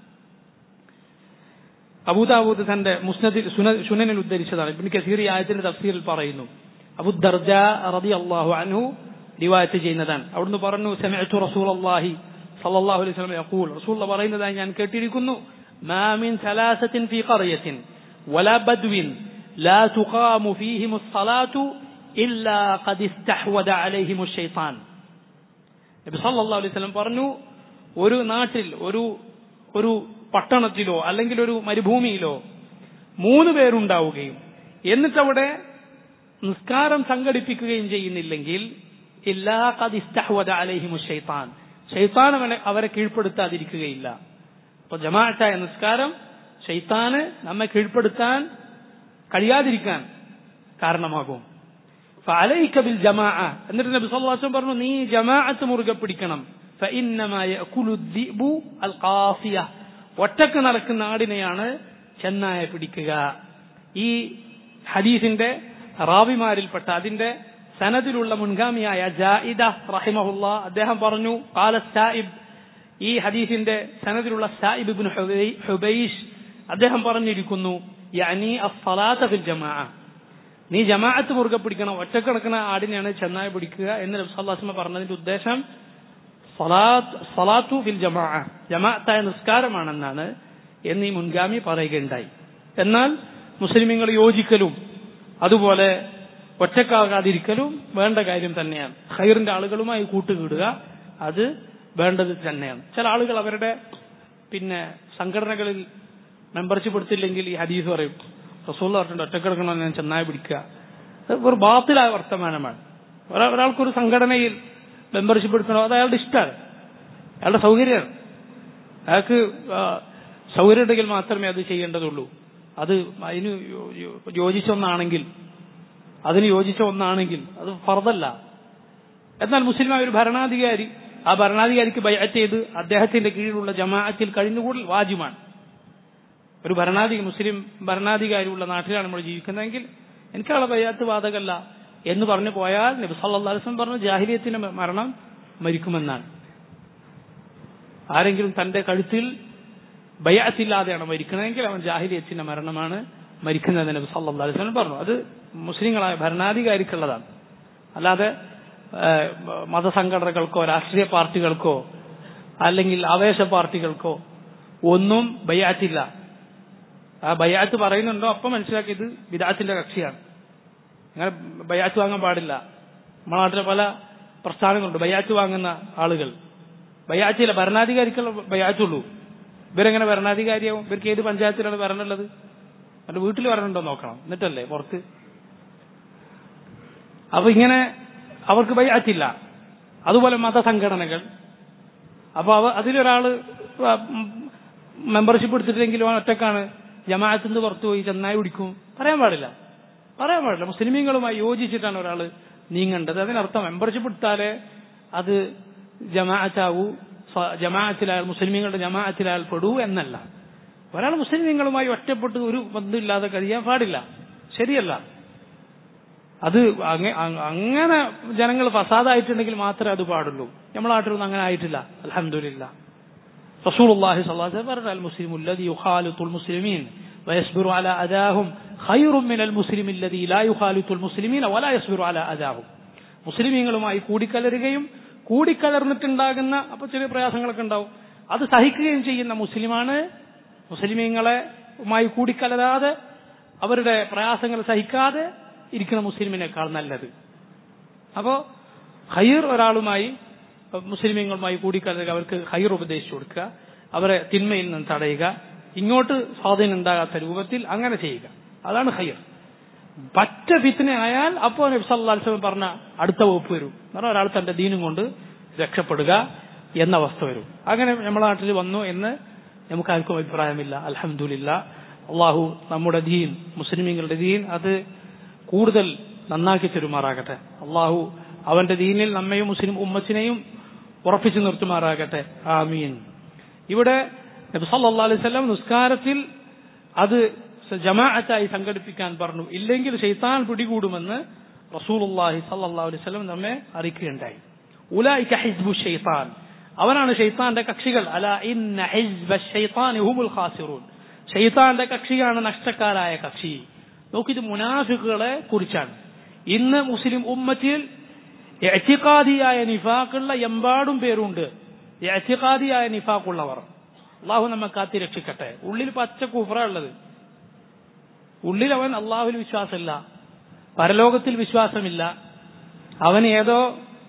[SPEAKER 1] അബൂദാബൂദ് തന്റെ മുസ്നദിൽ സുനനിൽ ഉദ്ധരിച്ചതാണ് ഇബ്നു കസീർ ഈ ആയത്തിന്റെ തഫ്സീറിൽ പറയുന്നു അബു ദർജ റതി അള്ളാഹു അൻഹു റിവായത്ത് ചെയ്യുന്നതാണ് അവിടുന്ന് പറഞ്ഞു സമിഅ്തു റസൂലല്ലാഹി സല്ലല്ലാഹു അലൈഹി വസല്ലം യഖൂൽ റസൂൽ പറയുന്നതായി ഞാൻ കേട്ടിരിക്കുന്നു മാ മിൻ സലാസത്തിൻ ഫീ ഖറിയത്തിൻ വലാ ബദ്വിൻ لا تقام فيهم الصلاة إلا قد استحوذ عليهم الشيطان നബി സല്ലല്ലാഹു അലൈഹി വസല്ലം പറഞ്ഞു ഒരു നാട്ടിൽ ഒരു ഒരു പട്ടണത്തിലോ അല്ലെങ്കിൽ ഒരു മരുഭൂമിയിലോ മൂന്ന് പേരുണ്ടാവുകയും എന്നിട്ടവിടെ നിസ്കാരം സംഘടിപ്പിക്കുകയും ചെയ്യുന്നില്ലെങ്കിൽ ഇല്ലാ ഖദ് ഇസ്തഹ്വദ അലൈഹിമു ഷൈത്താൻ ഷൈത്താൻ അവനെ അവരെ കീഴ്പ്പെടുത്താതിരിക്കുകയില്ല അപ്പൊ ജമാഅത്തായ നിസ്കാരം ഷൈത്താന് നമ്മെ കീഴ്പ്പെടുത്താൻ കഴിയാതിരിക്കാൻ കാരണമാകും ഫഅലൈക ബിൽ ജമാഅ എന്നിട്ട് നബി സല്ലല്ലാഹു അലൈഹി വസല്ലം പറഞ്ഞു നീ ജമാഅത്ത് മുറുകെ പിടിക്കണം ഫഇന്നമാ യഅകുലു ദിബു അൽ ഖാഫിയ ഒറ്റക്ക് നടക്കുന്ന ആടിനെയാണ് ചെന്നായ പിടിക്കുക ഈ ഹദീസിന്റെ റാവിമാരിൽപ്പെട്ട അതിന്റെ സനദിലുള്ള മുൻഗാമിയായ ജായിദ റഹിമഹുല്ല അദ്ദേഹം പറഞ്ഞു കാല സായിബ് ഈ ഹദീസിന്റെ സനദിലുള്ള സായിബ് ഇബ്നു ഹുബൈഷ് അദ്ദേഹം പറഞ്ഞിരിക്കുന്നു യഅനി അസ്സലാത്ത ഫിൽ ജമാഅ നീ ജമാഅത്ത് മുറുകെ പിടിക്കണം ഒറ്റക്കിടക്കുന്ന ആടിനെയാണ് ചെന്നായ പിടിക്കുക എന്ന് നബി സല്ലല്ലാഹു അലൈഹി വസല്ലം പറഞ്ഞതിന്റെ ഉദ്ദേശം സലാത്ത് സലാത്തു ഫിൽ ജമാഅ ജമാഅത്തായ നിസ്കാരമാണെന്നാണ് എന്ന് ഈ മുൻഗാമി പറയുകയുണ്ടായി എന്നാൽ മുസ്ലിമീങ്ങൾ യോജിക്കലും അതുപോലെ ഒറ്റക്കാകാതിരിക്കലും വേണ്ട കാര്യം തന്നെയാണ് ഖൈറിന്റെ ആളുകളുമായി കൂട്ടുകൂടുക അത് വേണ്ടത് തന്നെയാണ് ചില ആളുകൾ അവരുടെ പിന്നെ സംഘടനകളിൽ മെമ്പർഷിപ്പ് എടുത്തില്ലെങ്കിൽ ഈ ഹദീസ് പറയും റസൂൽ പറഞ്ഞിട്ടുണ്ട് ഒറ്റക്കിടക്കണം ഞാൻ ചെന്നായി പിടിക്കുക അത് ഒരു ബാത്തിലായ വർത്തമാനമാണ് ഒരാ- ഒരാൾക്കൊരു സംഘടനയിൽ മെമ്പർഷിപ്പ് എടുക്കണോ അത് അയാളുടെ ഇഷ്ടമാണ് അയാളുടെ സൗകര്യമാണ് അയാൾക്ക് ആ, സൗകര്യം ഉണ്ടെങ്കിൽ മാത്രമേ അത് ചെയ്യേണ്ടതുള്ളൂ അത് അതിന് യോ- യോ- യോജിച്ച ഒന്നാണെങ്കിൽ അതിന് യോജിച്ച ഒന്നാണെങ്കിൽ അത് ഫർദല്ല എന്നാൽ മുസ്ലിമായ ഒരു ഭരണാധികാരി ആ ഭരണാധികാരിക്ക് ബൈഅറ്റ് ചെയ്ത് അദ്ദേഹത്തിന്റെ കീഴിലുള്ള ജമാഅത്തിൽ കഴിഞ്ഞുകൂടൽ വാജിബാണ് ഒരു ഭരണാധിക മുസ്ലിം ഭരണാധികാരിയുള്ള നാട്ടിലാണ് നമ്മൾ ജീവിക്കുന്നതെങ്കിൽ എനിക്കുള്ള ബയ്യാത്ത് ബാധകല്ല എന്ന് പറഞ്ഞു പോയാൽ നബി സല്ലല്ലാഹു അലൈഹി വസല്ലം പറഞ്ഞു ജാഹിലിയത്തിന്റെ മരണം മരിക്കുമെന്നാണ് ആരെങ്കിലും തന്റെ കഴുത്തിൽ ബയ്യാത്തില്ലാതെയാണ് മരിക്കുന്നതെങ്കിൽ അവൻ ജാഹിലിയത്തിന്റെ മരണമാണ് മരിക്കുന്നത് നബി സല്ലല്ലാഹു അലൈഹി വസല്ലം പറഞ്ഞു അത് മുസ്ലിങ്ങളായ ഭരണാധികാരിക്കുള്ളതാണ് അല്ലാതെ ഏഹ്, മതസംഘടനകൾക്കോ രാഷ്ട്രീയ പാർട്ടികൾക്കോ അല്ലെങ്കിൽ ആവേശ പാർട്ടികൾക്കോ ഒന്നും ബയ്യാറ്റില്ല ആ ബയ്യാത്ത് പറയുന്നുണ്ടോ അപ്പം മനസ്സിലാക്കി ഇത് വിദാത്തിന്റെ കക്ഷിയാണ് അങ്ങനെ ബയ്യാത്ത് വാങ്ങാൻ പാടില്ല നമ്മുടെ നാട്ടിലെ പല പ്രസ്ഥാനങ്ങളുണ്ട് ബയ്യാത്ത് വാങ്ങുന്ന ആളുകൾ ബയ്യാറ്റില്ല ഭരണാധികാരിക്കുള്ള ബയ്യാത്തുള്ളൂ ഇവരെങ്ങനെ ഭരണാധികാരിയാവും ഇവർക്ക് ഏത് പഞ്ചായത്തിലാണ് ഭരണമുള്ളത് അവരുടെ വീട്ടിൽ ഭരണമുണ്ടോ നോക്കണം എന്നിട്ടല്ലേ പുറത്ത് അപ്പൊ ഇങ്ങനെ അവർക്ക് ബയ്യാത്തില്ല അതുപോലെ മതസംഘടനകൾ അപ്പൊ അവ അതിലൊരാള് മെമ്പർഷിപ്പ് എടുത്തിട്ടില്ലെങ്കിലും അവൻ ഒറ്റക്കാണ് ജമാഅത്തിൽ നിന്ന് പുറത്തു പോയി ചെന്നായി പിടിക്കും പറയാൻ പാടില്ല പറയാൻ പാടില്ല മുസ്ലിമീങ്ങളുമായി യോജിച്ചിട്ടാണ് ഒരാൾ നീങ്ങേണ്ടത് അതിനർത്ഥം മെമ്പർഷിപ്പ് എടുത്താലേ അത് ജമാഅത്താവൂ സ്വ- ജമാഅത്തിലായാൽ മുസ്ലിമീങ്ങളുടെ ജമാഅത്തിലായാൽ പെടൂ എന്നല്ല ഒരാൾ മുസ്ലിമീങ്ങളുമായി ഒറ്റപ്പെട്ട് ഒരു ബന്ധമില്ലാതെ കഴിയാൻ പാടില്ല ശരിയല്ല അത് അങ്ങ- അ- അങ്ങനെ ജനങ്ങൾ ഫസാദായിട്ടുണ്ടെങ്കിൽ മാത്രമേ അത് പാടുള്ളൂ നമ്മളെ നാട്ടിലൊന്നും അങ്ങനെ ആയിട്ടില്ല അലഹമില്ല رسول الله صلى الله عليه وسلم قال المسلم الذي يخالط المسلمين ويصبر على أذاهم خير من المسلم الذي لا يخالط المسلمين ولا يصبر على أذاهم മുസ്ലിമീങ്ങളുമായി കൂടിക്കലരുകയും കൂടിക്കലർന്നിട്ടുണ്ടാകുന്ന അപ്പൊ ചെറിയ പ്രയാസങ്ങളൊക്കെ ഉണ്ടാവും അത് സഹിക്കുകയും ചെയ്യുന്ന മുസ്ലിമാണ് മുസ്ലിമീങ്ങളെ മായി കൂടിക്കലരാതെ അവരുടെ പ്രയാസങ്ങൾ സഹിക്കാതെ ഇരിക്കുന്ന മുസ്ലിമിനേക്കാൾ നല്ലത് അപ്പോ ഖൈർ ഒരാളുമായി മുസ്ലിമീങ്ങളുമായി കൂടിക്കലരുക അവർക്ക് ഖൈർ ഉപദേശിച്ചു കൊടുക്കുക അവരെ തിന്മയിൽ നിന്ന് തടയുക ഇങ്ങോട്ട് സ്വാധീനം ഉണ്ടാകാത്ത രൂപത്തിൽ അങ്ങനെ ചെയ്യുക അതാണ് ഖൈർ പറ്റ ഫിത്തിന ആയാൽ അപ്പോൾ നബി സല്ലല്ലാഹു അലൈഹി വസല്ലം പറഞ്ഞ അടുത്ത വകുപ്പ് വരും എന്ന് പറഞ്ഞാൽ ഒരാൾ തന്റെ ദീനും കൊണ്ട് രക്ഷപ്പെടുക എന്ന അവസ്ഥ വരും അങ്ങനെ നമ്മുടെ നാട്ടിൽ വന്നു എന്ന് നമുക്ക് ആർക്കും അഭിപ്രായമില്ല അൽഹംദുലില്ല അള്ളാഹു നമ്മുടെ ദീൻ മുസ്ലിമീങ്ങളുടെ ദീൻ അത് കൂടുതൽ നന്നാക്കി തരുമാറാകട്ടെ അള്ളാഹു അവന്റെ ദീനിൽ നമ്മയും മുസ്ലിം ഉമ്മത്തിനെയും ഉറപ്പിച്ചു നിർത്തുമാറാകട്ടെ ആമീൻ ഇവിടെ നബി സല്ലല്ലാഹു അലൈഹി വസല്ലം നിസ്കാരത്തിൽ അത് ജമാഅത്തായി സംഘടിപ്പിക്കാൻ പറഞ്ഞു ഇല്ലെങ്കിൽ ഷെയ്ത്താൻ പിടികൂടുമെന്ന് റസൂലുള്ളാഹി സല്ലല്ലാഹു അലൈഹി വസല്ലം നമ്മെ അറിയിക്കുകയുണ്ടായി ഉലൈക ഹിസ്ബു ഷെയ്ത്താൻ അവനാണ് ഷെയ്ത്താന്റെ കക്ഷികൾ അല ഇന്ന ഹിസ്ബ ഷെയ്ത്താൻ ഹുമുൽ ഖാസിറൂൻ ഷെയ്ത്താന്റെ കക്ഷിയാണ് നഷ്ടക്കാരായ കക്ഷി നോക്കിത് മുനാഫിക്കുകളെ കുറിച്ചാണ് ഇന്ന് മുസ്ലിം ഉമ്മത്തിൽ എത്തിക്കാദിയായ നിഫാക്കുള്ള എമ്പാടും പേരുണ്ട് എത്തിക്കാദിയായ നിഫാക്കുള്ളവർ അള്ളാഹു നമ്മെ കാത്തി രക്ഷിക്കട്ടെ ഉള്ളിൽ പച്ച കുഫറ ഉള്ളത് ഉള്ളിൽ അവൻ അള്ളാഹുവിൽ വിശ്വാസമില്ല പരലോകത്തിൽ വിശ്വാസമില്ല അവൻ ഏതോ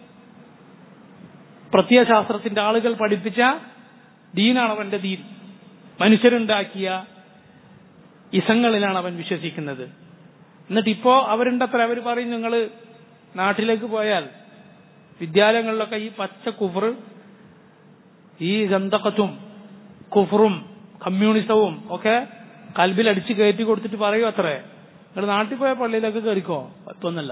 [SPEAKER 1] പ്രത്യയശാസ്ത്രത്തിന്റെ ആളുകൾ പഠിപ്പിച്ച ദീനാണ് അവന്റെ ദീൻ മനുഷ്യരുണ്ടാക്കിയ ഇസങ്ങളിലാണ് അവൻ വിശ്വസിക്കുന്നത് എന്നിട്ട് ഇപ്പോ അവരുണ്ടത്ര അവർ പറയും നിങ്ങൾ നാട്ടിലേക്ക് പോയാൽ വിദ്യാലയങ്ങളിലൊക്കെ ഈ പച്ച കുഫർ ഈ ജന്തക്കത്തും കുഫറും കമ്മ്യൂണിസവും ഒക്കെ കൽബിൽ അടിച്ച് കയറ്റി കൊടുത്തിട്ട് പറയൂ അത്രേ നിങ്ങൾ നാട്ടിൽ പോയ പള്ളിയിലൊക്കെ കയറിക്കോ പത്തൊന്നല്ല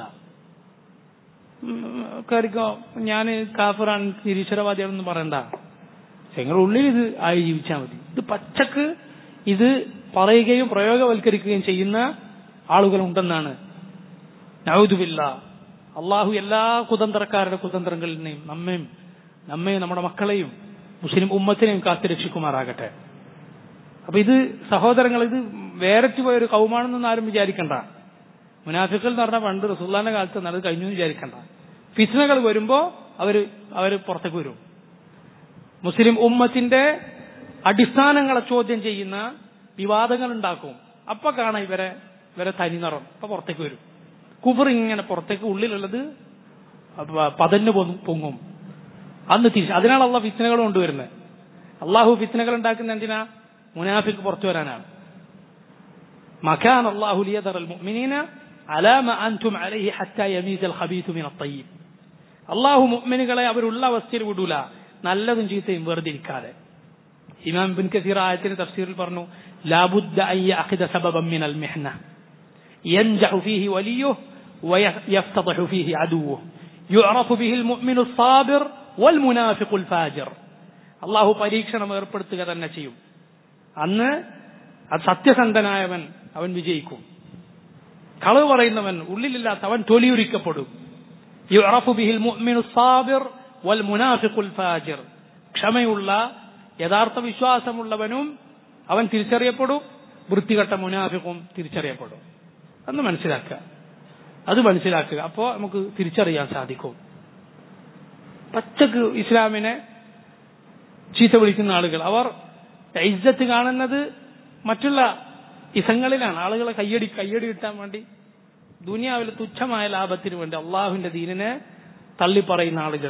[SPEAKER 1] കയറിക്കോ ഞാൻ കാഫറാണ് നിരീശ്വരവാദിയാണെന്ന് പറയണ്ട ഞങ്ങളുടെ ഉള്ളിൽ ഇത് ആയി ജീവിച്ചാൽ മതി ഇത് പച്ചക്ക് ഇത് പറയുകയും പ്രയോഗവൽക്കരിക്കുകയും ചെയ്യുന്ന ആളുകളുണ്ടെന്നാണ് നൗദുബില്ല അള്ളാഹു എല്ലാ കുതന്ത്രക്കാരുടെ കുതന്ത്രങ്ങളിൽ നിന്നും നമ്മയും നമ്മയും നമ്മുടെ മക്കളെയും മുസ്ലിം ഉമ്മത്തിനെയും കാത്തുരക്ഷിക്കുമാറാകട്ടെ അപ്പൊ ഇത് സഹോദരങ്ങൾ ഇത് വേറിട്ട് പോയ ഒരു കൗമാണെന്നൊന്നും ആരും വിചാരിക്കണ്ട മുനാഫിക്കൽ എന്ന് പറഞ്ഞാൽ പണ്ട് റസുല്ലാന്റെ കാലത്ത് നടത് കഴിഞ്ഞു എന്ന് വിചാരിക്കണ്ട ഫിസ്നകൾ വരുമ്പോ അവര് അവര് പുറത്തേക്ക് വരും മുസ്ലിം ഉമ്മത്തിന്റെ അടിസ്ഥാനങ്ങളെ ചോദ്യം ചെയ്യുന്ന വിവാദങ്ങൾ ഉണ്ടാക്കും അപ്പൊ കാണാം ഇവരെ ഇവരെ തനിനിറം അപ്പൊ പുറത്തേക്ക് വരും കുബർ ഇങ്ങനെ പുറത്തേക്ക് ഉള്ളിലുള്ളത് പ- പതഞ്ഞു പൊ- പൊങ്ങും അന്ന് തിരിച്ച് അതിനാണ് അള്ളാഹ് ഫിത്തനകൾ കൊണ്ടുവരുന്നത് അള്ളാഹു ഫിത്തനകൾ ഉണ്ടാക്കുന്ന എന്തിനാ മുനാഫിക്ക് പുറത്തു വരാനാണ് മക്കാൻ അള്ളാഹു ലിയദർ المؤمنين على ما أنتم عليه حتى يميز الخبيث من الطيب അള്ളാഹു മുഅ്മിനുകളെ അവരുള്ള അവസ്ഥയിൽ വിടൂല നല്ലതും ചീത്തയും വേർതിരിക്കാതെ ഇമാം ബിൻ കസീർ ആയത്തിന് തഫ്സീറിൽ പറഞ്ഞു ലാബുദ്ദ അൻ യഅഖിദ സബബൻ മിനൽ മിഹ്ന ينجح فيه وليه ويفتضح فيه عدوه يعرف به المؤمن الصابر والمنافق الفاجر അള്ളാഹു പരീക്ഷണം ഏർപ്പെടുത്തുക തന്നെ ചെയ്യും അന്ന് അത് സത്യസന്ധനായവൻ അവൻ വിജയിക്കും കളവ് പറയുന്നവൻ ഉള്ളിലില്ലാത്ത അവൻ തൊലിയുരിക്കപ്പെടും യുറഫു ബിഹിൽ മുഅ്മിനു സാബിർ വൽ മുനാഫിഖുൽ ഫാജിർ ക്ഷമയുള്ള യഥാർത്ഥ വിശ്വാസമുള്ളവനും അവൻ തിരിച്ചറിയപ്പെടും വൃത്തികെട്ട മുനാഫിക്കും തിരിച്ചറിയപ്പെടും അന്ന് മനസ്സിലാക്കുക അത് മനസ്സിലാക്കുക അപ്പോൾ നമുക്ക് തിരിച്ചറിയാൻ സാധിക്കും പച്ചക്ക് ഇസ്ലാമിനെ ചീത്ത വിളിക്കുന്ന ആളുകൾ അവർ ഇജ്ജത്ത് കാണുന്നത് മറ്റുള്ള ഇസങ്ങളിലാണ് ആളുകളെ കയ്യടി കയ്യടി കിട്ടാൻ വേണ്ടി ദുനിയാവിലെ തുച്ഛമായ ലാഭത്തിന് വേണ്ടി അള്ളാഹുവിന്റെ ദീനിനെ തള്ളിപ്പറയുന്ന ആളുകൾ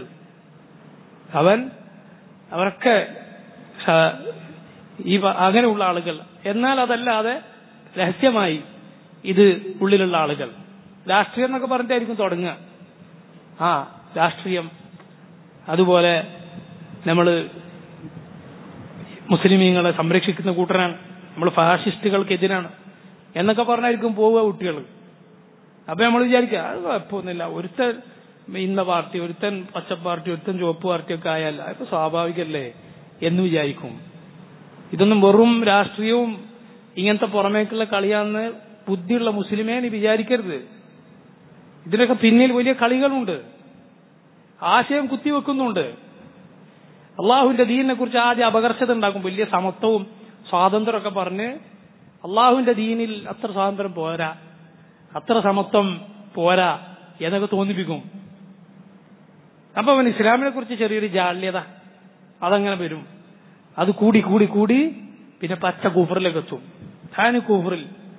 [SPEAKER 1] അവൻ അവരൊക്കെ സ- ഈ വ- അങ്ങനെയുള്ള ആളുകൾ എന്നാൽ അതല്ലാതെ രഹസ്യമായി ഇത് ഉള്ളിലുള്ള ആളുകൾ രാഷ്ട്രീയം എന്നൊക്കെ പറഞ്ഞിട്ടായിരിക്കും തുടങ്ങുക ആ രാഷ്ട്രീയം അതുപോലെ നമ്മൾ മുസ്ലിമീങ്ങളെ സംരക്ഷിക്കുന്ന കൂട്ടരാണ് നമ്മൾ ഫാഷിസ്റ്റുകൾക്കെതിരാണ് എന്നൊക്കെ പറഞ്ഞായിരിക്കും പോവുക കുട്ടികൾ അപ്പൊ നമ്മൾ വിചാരിക്കുക അത് കുഴപ്പമൊന്നുമില്ല ഒരുത്തൻ ഇന്ന പാർട്ടി ഒരുത്തൻ പച്ച പാർട്ടി ഒരുത്തൻ ചുവപ്പ് പാർട്ടി ഒക്കെ ആയാൽ അതൊക്കെ സ്വാഭാവികല്ലേ എന്ന് വിചാരിക്കും ഇതൊന്നും വെറും രാഷ്ട്രീയവും ഇങ്ങനത്തെ പുറമേക്കുള്ള കളിയാണെന്ന് ബുദ്ധിയുള്ള മുസ്ലിമേ നീ വിചാരിക്കരുത് ഇതിനൊക്കെ പിന്നിൽ വലിയ കളികളുണ്ട് ആശയം കുത്തിവെക്കുന്നുണ്ട് അള്ളാഹുവിന്റെ ദീനിനെ കുറിച്ച് ആദ്യം അപകർഷത ഉണ്ടാക്കും വലിയ സമത്വവും സ്വാതന്ത്ര്യമൊക്കെ പറഞ്ഞ് അള്ളാഹുവിന്റെ ദീനിൽ അത്ര സ്വാതന്ത്ര്യം പോരാ അത്ര സമത്വം പോരാ എന്നൊക്കെ തോന്നിപ്പിക്കും അപ്പൊ അവൻ ഇസ്ലാമിനെ കുറിച്ച് ചെറിയൊരു ജാള്യത അതങ്ങനെ വരും അത് കൂടി കൂടി കൂടി പിന്നെ പച്ച കൂഫറിലേക്ക് എത്തും ഖാന് കൂഫറിൽ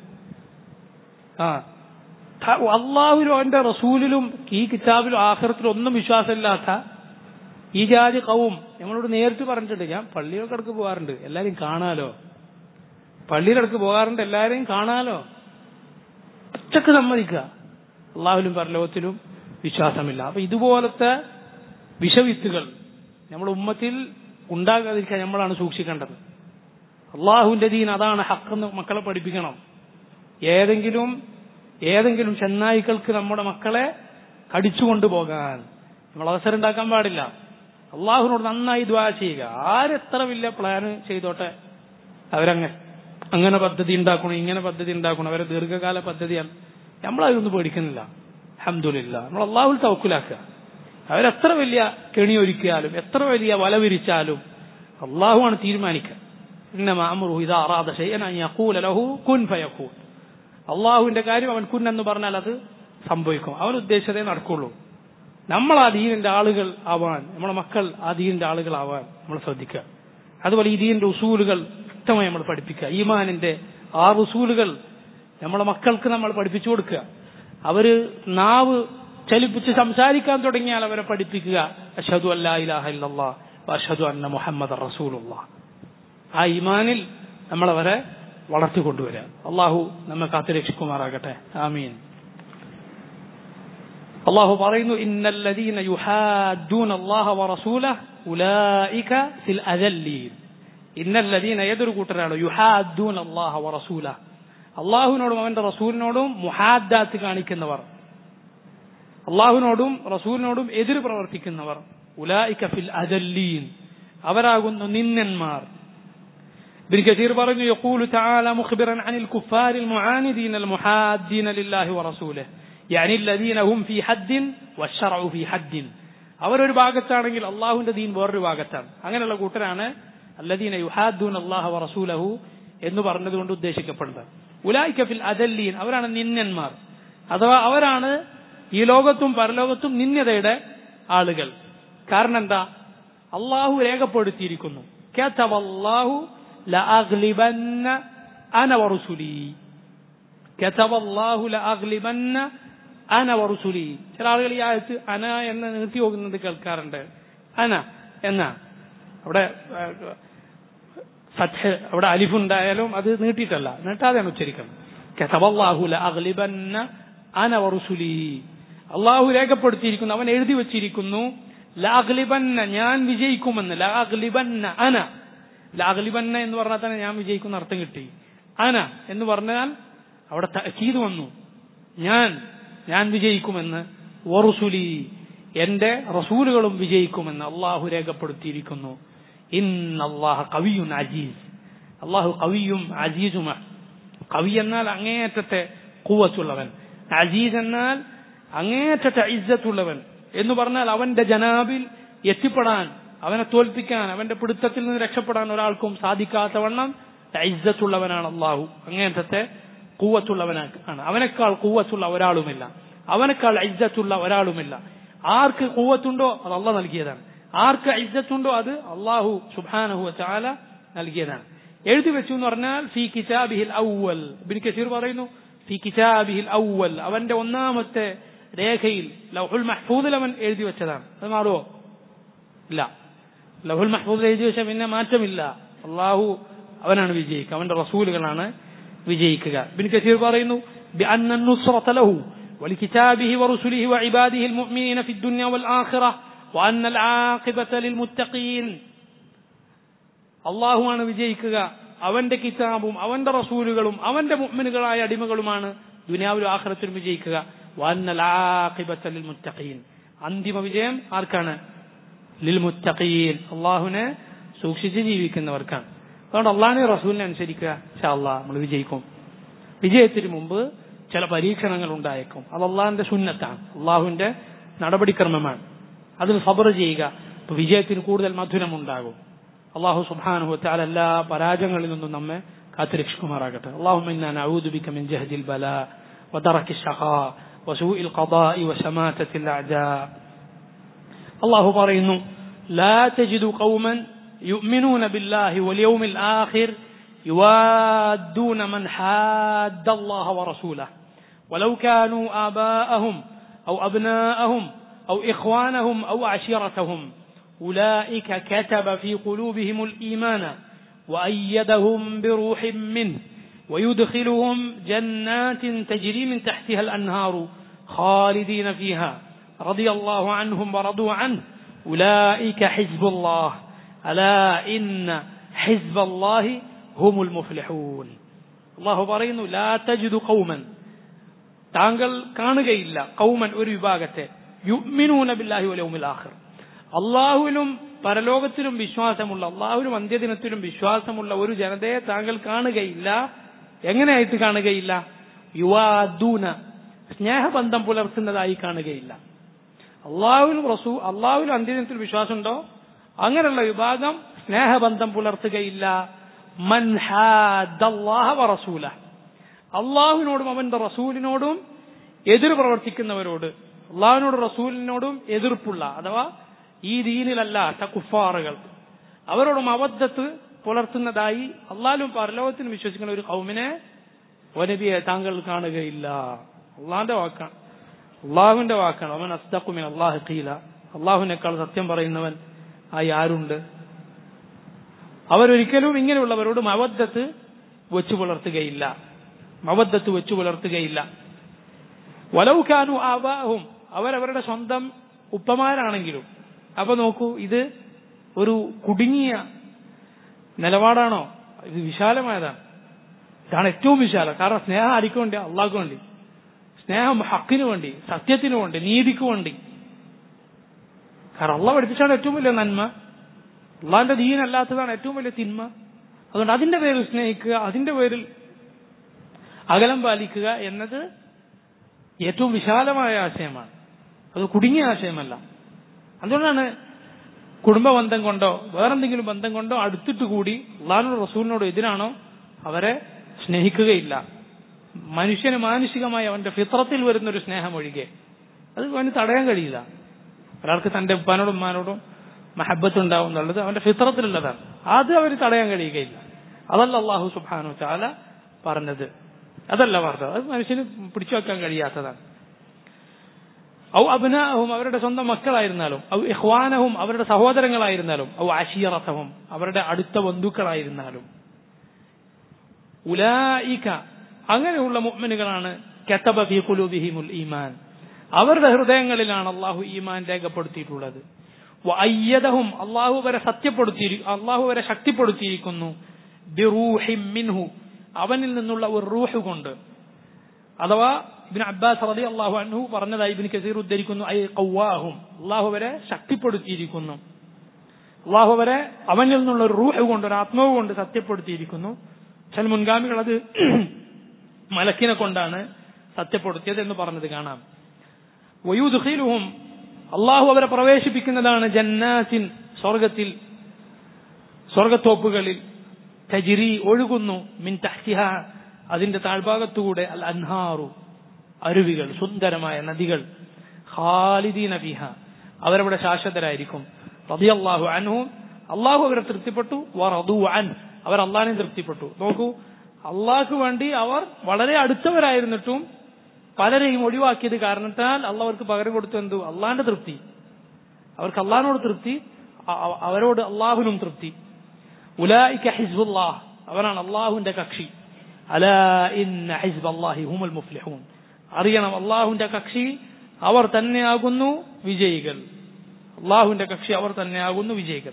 [SPEAKER 1] ആ ത- അള്ളാഹുവിലും അവന്റെ റസൂലിലും ഈ കിതാബിലും ആഖിറത്തിലും ഒന്നും വിശ്വാസമില്ലാത്ത ഈ ജാതി കവും നമ്മളോട് നേരിട്ട് പറഞ്ഞിട്ടുണ്ട് ഞാൻ പള്ളിയിലൊക്കെ ഇടക്ക് പോകാറുണ്ട് എല്ലാരെയും കാണാലോ പള്ളിയിലിടക്ക് പോകാറുണ്ട് എല്ലാരെയും കാണാലോ ഒറ്റക്ക് സമ്മതിക്കുക അള്ളാഹുലും പരലോകത്തിലും വിശ്വാസമില്ല അപ്പൊ ഇതുപോലത്തെ വിഷവിത്തുകൾ നമ്മുടെ ഉമ്മത്തിൽ ഉണ്ടാകാതിരിക്കാൻ നമ്മളാണ് സൂക്ഷിക്കേണ്ടത് അള്ളാഹുവിന്റെ ദീൻ അതാണ് ഹക്കെന്ന് മക്കളെ പഠിപ്പിക്കണം ഏതെങ്കിലും ഏതെങ്കിലും ചെന്നായിക്കൾക്ക് നമ്മുടെ മക്കളെ കടിച്ചുകൊണ്ടു പോകാൻ നമ്മൾ അവസരം ഉണ്ടാക്കാൻ പാടില്ല അള്ളാഹുവിനോട് നന്നായി ദ്വാ ചെയ്യുക ആരെത്ര വലിയ പ്ലാന് ചെയ്തോട്ടെ അവരങ്ങനെ അങ്ങനെ പദ്ധതി ഉണ്ടാക്കണം ഇങ്ങനെ പദ്ധതി ഉണ്ടാക്കണം അവരെ ദീർഘകാല പദ്ധതിയാണ് നമ്മളതൊന്നും പേടിക്കുന്നില്ല അഹമ്മദില്ല നമ്മൾ അള്ളാഹുൽ തവക്കുലാക്കുക അവരെത്ര വലിയ കെണി ഒരുക്കിയാലും എത്ര വലിയ വല വിരിച്ചാലും അള്ളാഹുവാണ് തീരുമാനിക്കുക ഇന്നമ അമ്രുഹു ഇദാ അറാദ ശൈഅൻ അൻ യഖൂല ലഹു കുൻ ഫയകൂൻ അള്ളാഹുവിന്റെ കാര്യം അവൻ കുൻ എന്ന് പറഞ്ഞാൽ അത് സംഭവിക്കും അവൻ ഉദ്ദേശിച്ചതേ നടക്കുള്ളൂ നമ്മൾ ആ ദീനിന്റെ ആളുകൾ ആവാൻ നമ്മളെ മക്കൾ ആ ദീനിന്റെ ആളുകളാവാൻ നമ്മൾ ശ്രദ്ധിക്കുക അതുപോലെ ഈ ദീനിന്റെ ഉസൂലുകൾ വ്യക്തമായി നമ്മൾ പഠിപ്പിക്കുക ഈമാനിന്റെ ആ ഉസൂലുകൾ നമ്മളെ മക്കൾക്ക് നമ്മൾ പഠിപ്പിച്ചു കൊടുക്കുക അവര് നാവ് ചലിപ്പിച്ച് സംസാരിക്കാൻ തുടങ്ങിയാൽ അവരെ പഠിപ്പിക്കുക അഷദു അല്ലാ ഇലാഹ ഇല്ലല്ലാ അഷദു അന്ന മുഹമ്മദ് റസൂലുള്ള ആ ഈമാനിൽ നമ്മളവരെ വളർത്തിക്കൊണ്ടുവരിക അള്ളാഹു നമ്മെ കാത്തുരക്ഷിക്കുമാറാകട്ടെ ആമീൻ അള്ളാഹു പറയുന്നു ഇന്നല്ലദീന യുഹാദ്ദൂന അല്ലാഹ വറസൂലഹ് ഉലൈക ഫിൽ അദല്ലീൻ ഇന്നല്ലദീന ഏതൊരു കൂട്ടരാണ് യുഹാദ്ദൂന അല്ലാഹ വറസൂലഹ് അള്ളാഹുവിനോടും അവന്റെ റസൂലിനോടും മുഹാദ്ദാത്ത് കാണിക്കുന്നവർ അള്ളാഹുവിനോടും റസൂലിനോടും എതിര് പ്രവർത്തിക്കുന്നവർ ഉലായിക ഫിൽ അദല്ലീൻ അവരാകുന്നു നിന്നന്മാർ ابن كثير പറഞ്ഞു يقول تعالى مخبرا عن الكفار المعاندين المحادين لله ورسوله يعني الذين هم في حد والشرع في حد അവരൊരു ഭാഗത്താണെങ്കിൽ അള്ളാഹുവിന്റെ ദീൻ വേറൊരു ഭാഗത്താണ് അങ്ങനെയുള്ള കൂട്ടരാണ് അല്ലദീന യുഹാദൂൻ അള്ളാഹ വറസൂലഹു എന്ന് പറഞ്ഞതുകൊണ്ട് ഉദ്ദേശിക്കപ്പെടുന്നത് ഉലായിക്ക ഫിൽ അദല്ലീൻ അവരാണ് നിന്യന്മാർ അഥവാ അവരാണ് ഈ ലോകത്തും പരലോകത്തും നിന്യതയുടെ ആളുകൾ കാരണം എന്താ അള്ളാഹു രേഖപ്പെടുത്തിയിരിക്കുന്നു കതവല്ലാഹു ലഅഗ്ലിബന്ന അന വറുസുലി كتب الله لأغلبن അന വറുസുലി ചില ആളുകൾ ഈ ആയത്ത് അന എന്ന് നീട്ടി പോകുന്നത് കേൾക്കാറുണ്ട് അന എന്നാ അവിടെ ഫത്ഹ് അവിടെ അലിഫുണ്ടായാലും അത് നീട്ടിയിട്ടല്ല നീട്ടാതെയാണ് ഉച്ചരിക്കണം കതബല്ലാഹു ലഅഗ്ലിബന്ന അന വറുസുലി അള്ളാഹു രേഖപ്പെടുത്തിയിരിക്കുന്നു അവൻ എഴുതി വച്ചിരിക്കുന്നു ലാഗ്ലിബന്ന ഞാൻ വിജയിക്കുമെന്ന് ലാഗ്ലിബന്ന അന ലാഗ്ലിബന്ന എന്ന് പറഞ്ഞാൽ തന്നെ ഞാൻ വിജയിക്കുന്ന അർത്ഥം കിട്ടി അന എന്ന് പറഞ്ഞാൽ അവിടെ തഅക്കീദ് വന്നു ഞാൻ ഞാൻ വിജയിക്കുമെന്ന് വറുസുലി എന്റെ റസൂലുകളും വിജയിക്കുമെന്ന് അള്ളാഹു രേഖപ്പെടുത്തിയിരിക്കുന്നു ഇന്നല്ലാഹ കവിയുൻ അജീസ് അള്ളാഹു കവിയും അജീസുമാണ് കവി എന്നാൽ അങ്ങേയറ്റത്തെ കൂവത്തുള്ളവൻ അജീസ് എന്നാൽ അങ്ങേയറ്റത്തെ ഇജ്ജത്തുള്ളവൻ എന്ന് പറഞ്ഞാൽ അവന്റെ ജനാബിൽ എത്തിപ്പെടാൻ അവനെ തോൽപ്പിക്കാൻ അവന്റെ പിടുത്തത്തിൽ നിന്ന് രക്ഷപ്പെടാൻ ഒരാൾക്കും സാധിക്കാത്തവണ്ണം ഇജ്ജത്തുള്ളവനാണ് അള്ളാഹു അങ്ങേയറ്റത്തെ കൂവത്തുള്ളവനാണ് അവനേക്കാൾ കൂവത്തുള്ള ഒരാളുമില്ല അവനേക്കാൾ ഇജ്ജത്തുള്ള ഒരാളുമില്ല ആർക്ക് കൂവത്തുണ്ടോ അത് അള്ള നൽകിയതാണ് ആർക്ക് ഇജ്ജത്തുണ്ടോ അത് അള്ളാഹു സുബാനഹു ചാല നൽകിയതാണ് എഴുതി വെച്ചു എന്ന് പറഞ്ഞാൽ ഫി കിതാബിഹിൽ ഔവൽ ബിൻ കസീർ പറയുന്നു ഫി കിതാബിഹിൽ ഔവൽ അവന്റെ ഒന്നാമത്തെ രേഖയിൽ ലൗഹുൽ മഹ്ഫൂദിൽ അവൻ എഴുതി വെച്ചതാണ് അത് മാറുമോ ഇല്ല ലൗഹുൽ മഹ്ഫൂദിൽ എഴുതി വെച്ചാൽ പിന്നെ മാറ്റമില്ല അള്ളാഹു അവനാണ് വിജയിക്കുക അവന്റെ റസൂലുകളാണ് വിജയിക്കുക ബിൻ കസീർ പറയുന്നു بأن النصرة له ولكتابه ورسله وعباده المؤمنين في الدنيا والآخرة وأن العاقبة للمتقين അള്ളാഹുവാണ് വിജയിക്കുക അവന്റെ കിതാബും അവന്റെ റസൂലുകളും അവന്റെ മുഅ്മിനുകളായ അടിമകളുമാണ് ദുനിയാവിലും ആഖിറത്തിലും വിജയിക്കുക വന്നൽ ആഖിബത ലിൽ മുത്തഖീൻ അന്തിമ വിജയം ആർക്കാണ് ലിൽ മുത്തഖീൻ അള്ളാഹുവിനെ സൂക്ഷിച്ച് ജീവിക്കുന്നവർക്കാണ് അതുകൊണ്ട് അള്ളാഹിനെ റസൂലിനെ അനുസരിക്കുക ഇൻഷാ അള്ളാഹ് നമ്മൾ വിജയിക്കും വിജയത്തിന് മുമ്പ് ചില പരീക്ഷണങ്ങൾ ഉണ്ടായേക്കും അത് അള്ളാഹിന്റെ സുന്നത്താണ് അള്ളാഹുവിന്റെ നടപടിക്രമമാണ് അതിൽ സബർ ചെയ്യുക അപ്പൊ വിജയത്തിന് കൂടുതൽ മധുരം ഉണ്ടാകും അള്ളാഹു സുബ്ഹാനഹു വതആല എല്ലാ പരാജയങ്ങളിൽ നിന്നും നമ്മെ കാത്തുരക്ഷിക്കുമാറാകട്ടെ اللهم إنا نعوذ بك من جهد البلاء ودرك الشقاء وسوء القضاء وشماتة الأعداء الله പറയുന്നു لا تجد قوما يؤمنون بالله واليوم الآخر يوادون من حاد الله ورسوله ولو كانوا آباءهم أو أبناءهم أو إخوانهم أو عشيرتهم أولئك كتب في قلوبهم الإيمان وأيدهم بروح منه ويدخلهم جنات تجري من تحتها الأنهار خالدين فيها رضي الله عنهم ورضوا عنه أولئك حزب الله ألا إن حزب الله هم المفلحون الله പറയുന്നു لا تجد قوما താങ്കൾ കാണുകയില്ല കൗമൻ ഒരു വിഭാഗത്തെ യുഗ്മിനൂന ബില്ലാഹി വലൗമിൽ ആഖിർ അള്ളാഹുവിലും പരലോകത്തിലും വിശ്വാസമുള്ള അള്ളാഹുവിലും അന്ത്യദിനത്തിലും വിശ്വാസമുള്ള ഒരു ജനതയെ താങ്കൾ കാണുകയില്ല എങ്ങനെയായിട്ട് കാണുകയില്ല യുവാദൂന സ്നേഹബന്ധം പുലർത്തുന്നതായി കാണുകയില്ല അള്ളാഹുവിനും റസൂ അള്ളാഹുവിലും അന്ത്യദിനത്തിൽ വിശ്വാസമുണ്ടോ അങ്ങനെയുള്ള വിഭാഗം സ്നേഹബന്ധം പുലർത്തുകയില്ല റസൂല അള്ളാഹുവിനോടും അവന്റെ റസൂലിനോടും എതിർ പ്രവർത്തിക്കുന്നവരോട് അള്ളാഹുവിനോട് റസൂലിനോടും എതിർപ്പുള്ള അഥവാ ഈ ദീനിലല്ലാത്ത കുഫാറുകൾ അവരോടും അബദ്ധത്ത് പുലർത്തുന്നതായി അള്ളാഹും പരലോകത്തിനും വിശ്വസിക്കുന്ന ഒരു കൗമിനെ വനബിയെ താങ്കൾ കാണുകയില്ല അള്ളാഹിന്റെ വാക്കാണ് അള്ളാഹുവിന്റെ വാക്കാണ് അവൻ അസ്തഖുമിൻ അള്ളാഹു ഖീല അള്ളാഹുവിനേക്കാൾ സത്യം പറയുന്നവൻ ആയി ആരുണ്ട് അവരൊരിക്കലും ഇങ്ങനെയുള്ളവരോട് മവദ്ധത്ത് വെച്ചു പുലർത്തുകയില്ല മവദ്ധത്ത് വെച്ചു പുലർത്തുകയില്ല വലൗഖാനു ആവാഹും അവരവരുടെ സ്വന്തം ഉപ്പമാരാണെങ്കിലും അപ്പൊ നോക്കൂ ഇത് ഒരു കുടുങ്ങിയ നിലപാടാണോ ഇത് വിശാലമായതാണ് ഇതാണ് ഏറ്റവും വിശാലം കാരണം സ്നേഹം ആർക്കു വേണ്ടി അള്ളാഹ്ക്ക് വേണ്ടി സ്നേഹം ഹക്കിന് വേണ്ടി സത്യത്തിന് വേണ്ടി നീതിക്ക് വേണ്ടി കാരണം അള്ളാഹ് പഠിപ്പിച്ചാണ് ഏറ്റവും വലിയ നന്മ അള്ളാഹിന്റെ ദീനല്ലാത്തതാണ് ഏറ്റവും വലിയ തിന്മ അതുകൊണ്ട് അതിന്റെ പേരിൽ സ്നേഹിക്കുക അതിന്റെ പേരിൽ അകലം പാലിക്കുക എന്നത് ഏറ്റവും വിശാലമായ ആശയമാണ് അത് കുടുങ്ങിയ ആശയമല്ല അതുകൊണ്ടാണ് കുടുംബ ബന്ധം കൊണ്ടോ വേറെന്തെങ്കിലും ബന്ധം കൊണ്ടോ അടുത്തിട്ട് കൂടി അള്ളാഹിനോട് റസൂലിനോട് എതിരാണോ അവരെ സ്നേഹിക്കുകയില്ല മനുഷ്യന് മാനുഷികമായി അവന്റെ ഫിത്രത്തിൽ വരുന്ന ഒരു സ്നേഹം ഒഴികെ അത് അവന് തടയാൻ കഴിയില്ല ഒരാൾക്ക് തന്റെ ഉപ്പാനോടും ഉമ്മാനോടും മഹബത്ത് ഉണ്ടാവും എന്നുള്ളത് അവന്റെ ഫിത്രത്തിലുള്ളതാണ് അത് അവർ തടയാൻ കഴിയുകയില്ല അതല്ല അള്ളാഹു സുബാനു ചാല പറഞ്ഞത് അതല്ല വാർത്ത അത് മനുഷ്യന് പിടിച്ചു വെക്കാൻ കഴിയാത്തതാണ് ഔ അബ്നാഹും അവരുടെ സ്വന്തം മക്കളായിരുന്നാലും ഔ ഇഖ്വാനഹും അവരുടെ സഹോദരങ്ങളായിരുന്നാലും ഔ അഷീറത്തഹും അവരുടെ അടുത്ത ബന്ധുക്കളായിരുന്നാലും ഉലായിക അങ്ങനെയുള്ള മുഅ്മിനുകളാണ് കതബ ഫീ ഖുലൂബിഹിമുൽ ഈമാൻ അവരുടെ ഹൃദയങ്ങളിലാണ് അള്ളാഹു ഈമാൻ രേഖപ്പെടുത്തിയിട്ടുള്ളത് വഅയ്യദഹും അള്ളാഹു വരെ സത്യപ്പെടുത്തി അള്ളാഹു വരെ ശക്തിപ്പെടുത്തിയിരിക്കുന്നു ബിറൂഹിം മിൻഹു അവനിൽ നിന്നുള്ള ഒരു റൂഹ് കൊണ്ട് അഥവാ ഇബിൻ അബ്ബാസ് റളി അള്ളാഹു അൻഹു പറഞ്ഞതായി ഇബിൻ കസീർ ഉദ്ധരിക്കുന്നു ഐ ഖവ്വാഹും അള്ളാഹു വരെ ശക്തിപ്പെടുത്തിയിരിക്കുന്നു അള്ളാഹു വരെ അവനിൽ നിന്നുള്ള ഒരു റൂഹ് കൊണ്ട് ഒരു ആത്മാവ് കൊണ്ട് സത്യപ്പെടുത്തിയിരിക്കുന്നു ചില മുൻഗാമികൾ അത് മലക്കിനെ കൊണ്ടാണ് സത്യപ്പെടുത്തിയത് എന്ന് പറഞ്ഞത് കാണാം വയൂദുഖിലുഹും അള്ളാഹു അവരെ പ്രവേശിപ്പിക്കുന്നതാണ് ജന്നാത്തിൻ സ്വർഗത്തിൽ സ്വർഗത്തോപ്പുകളിൽ തജിരി ഒഴുകുന്നു മിൻ തഹ്തിഹ അതിന്റെ താഴ്ഭാഗത്തുകൂടെ അൽ അൻഹാറു അരുവികൾ സുന്ദരമായ നദികൾ ഖാലിദീന ഫിഹ അവരവിടെ ശാശ്വതരായിരിക്കും റളിയല്ലാഹു അൻഹു അള്ളാഹു അവരെ തൃപ്തിപ്പെട്ടു വറദു അൻ അവർ അള്ളാഹിനെ തൃപ്തിപ്പെട്ടു നോക്കൂ അള്ളാഹ്ക്ക് വേണ്ടി അവർ വളരെ അടുത്തവരായിരുന്നിട്ടും പലരെയും ഒഴിവാക്കിയത് കാരണത്താൽ അള്ളാഹ് അവർക്ക് പകരം കൊടുത്തു എന്തു അള്ളാഹിന്റെ തൃപ്തി അവർക്ക് അള്ളാഹിനോട് തൃപ്തി അ- അ- അവരോട് അള്ളാഹുനും തൃപ്തി ഉലായിക്ക ഹിസ്ബുല്ലാഹ് അവരാണ് അള്ളാഹുവിന്റെ കക്ഷി അലാ ഇന്ന ഹിസ്ബ് അള്ളാഹി ഹുമുൽ മുഫ്ലിഹൂൻ അറിയണം അള്ളാഹുവിന്റെ കക്ഷി അവർ തന്നെയാകുന്നു വിജയികൾ അള്ളാഹുവിന്റെ കക്ഷി അവർ തന്നെയാകുന്നു വിജയികൾ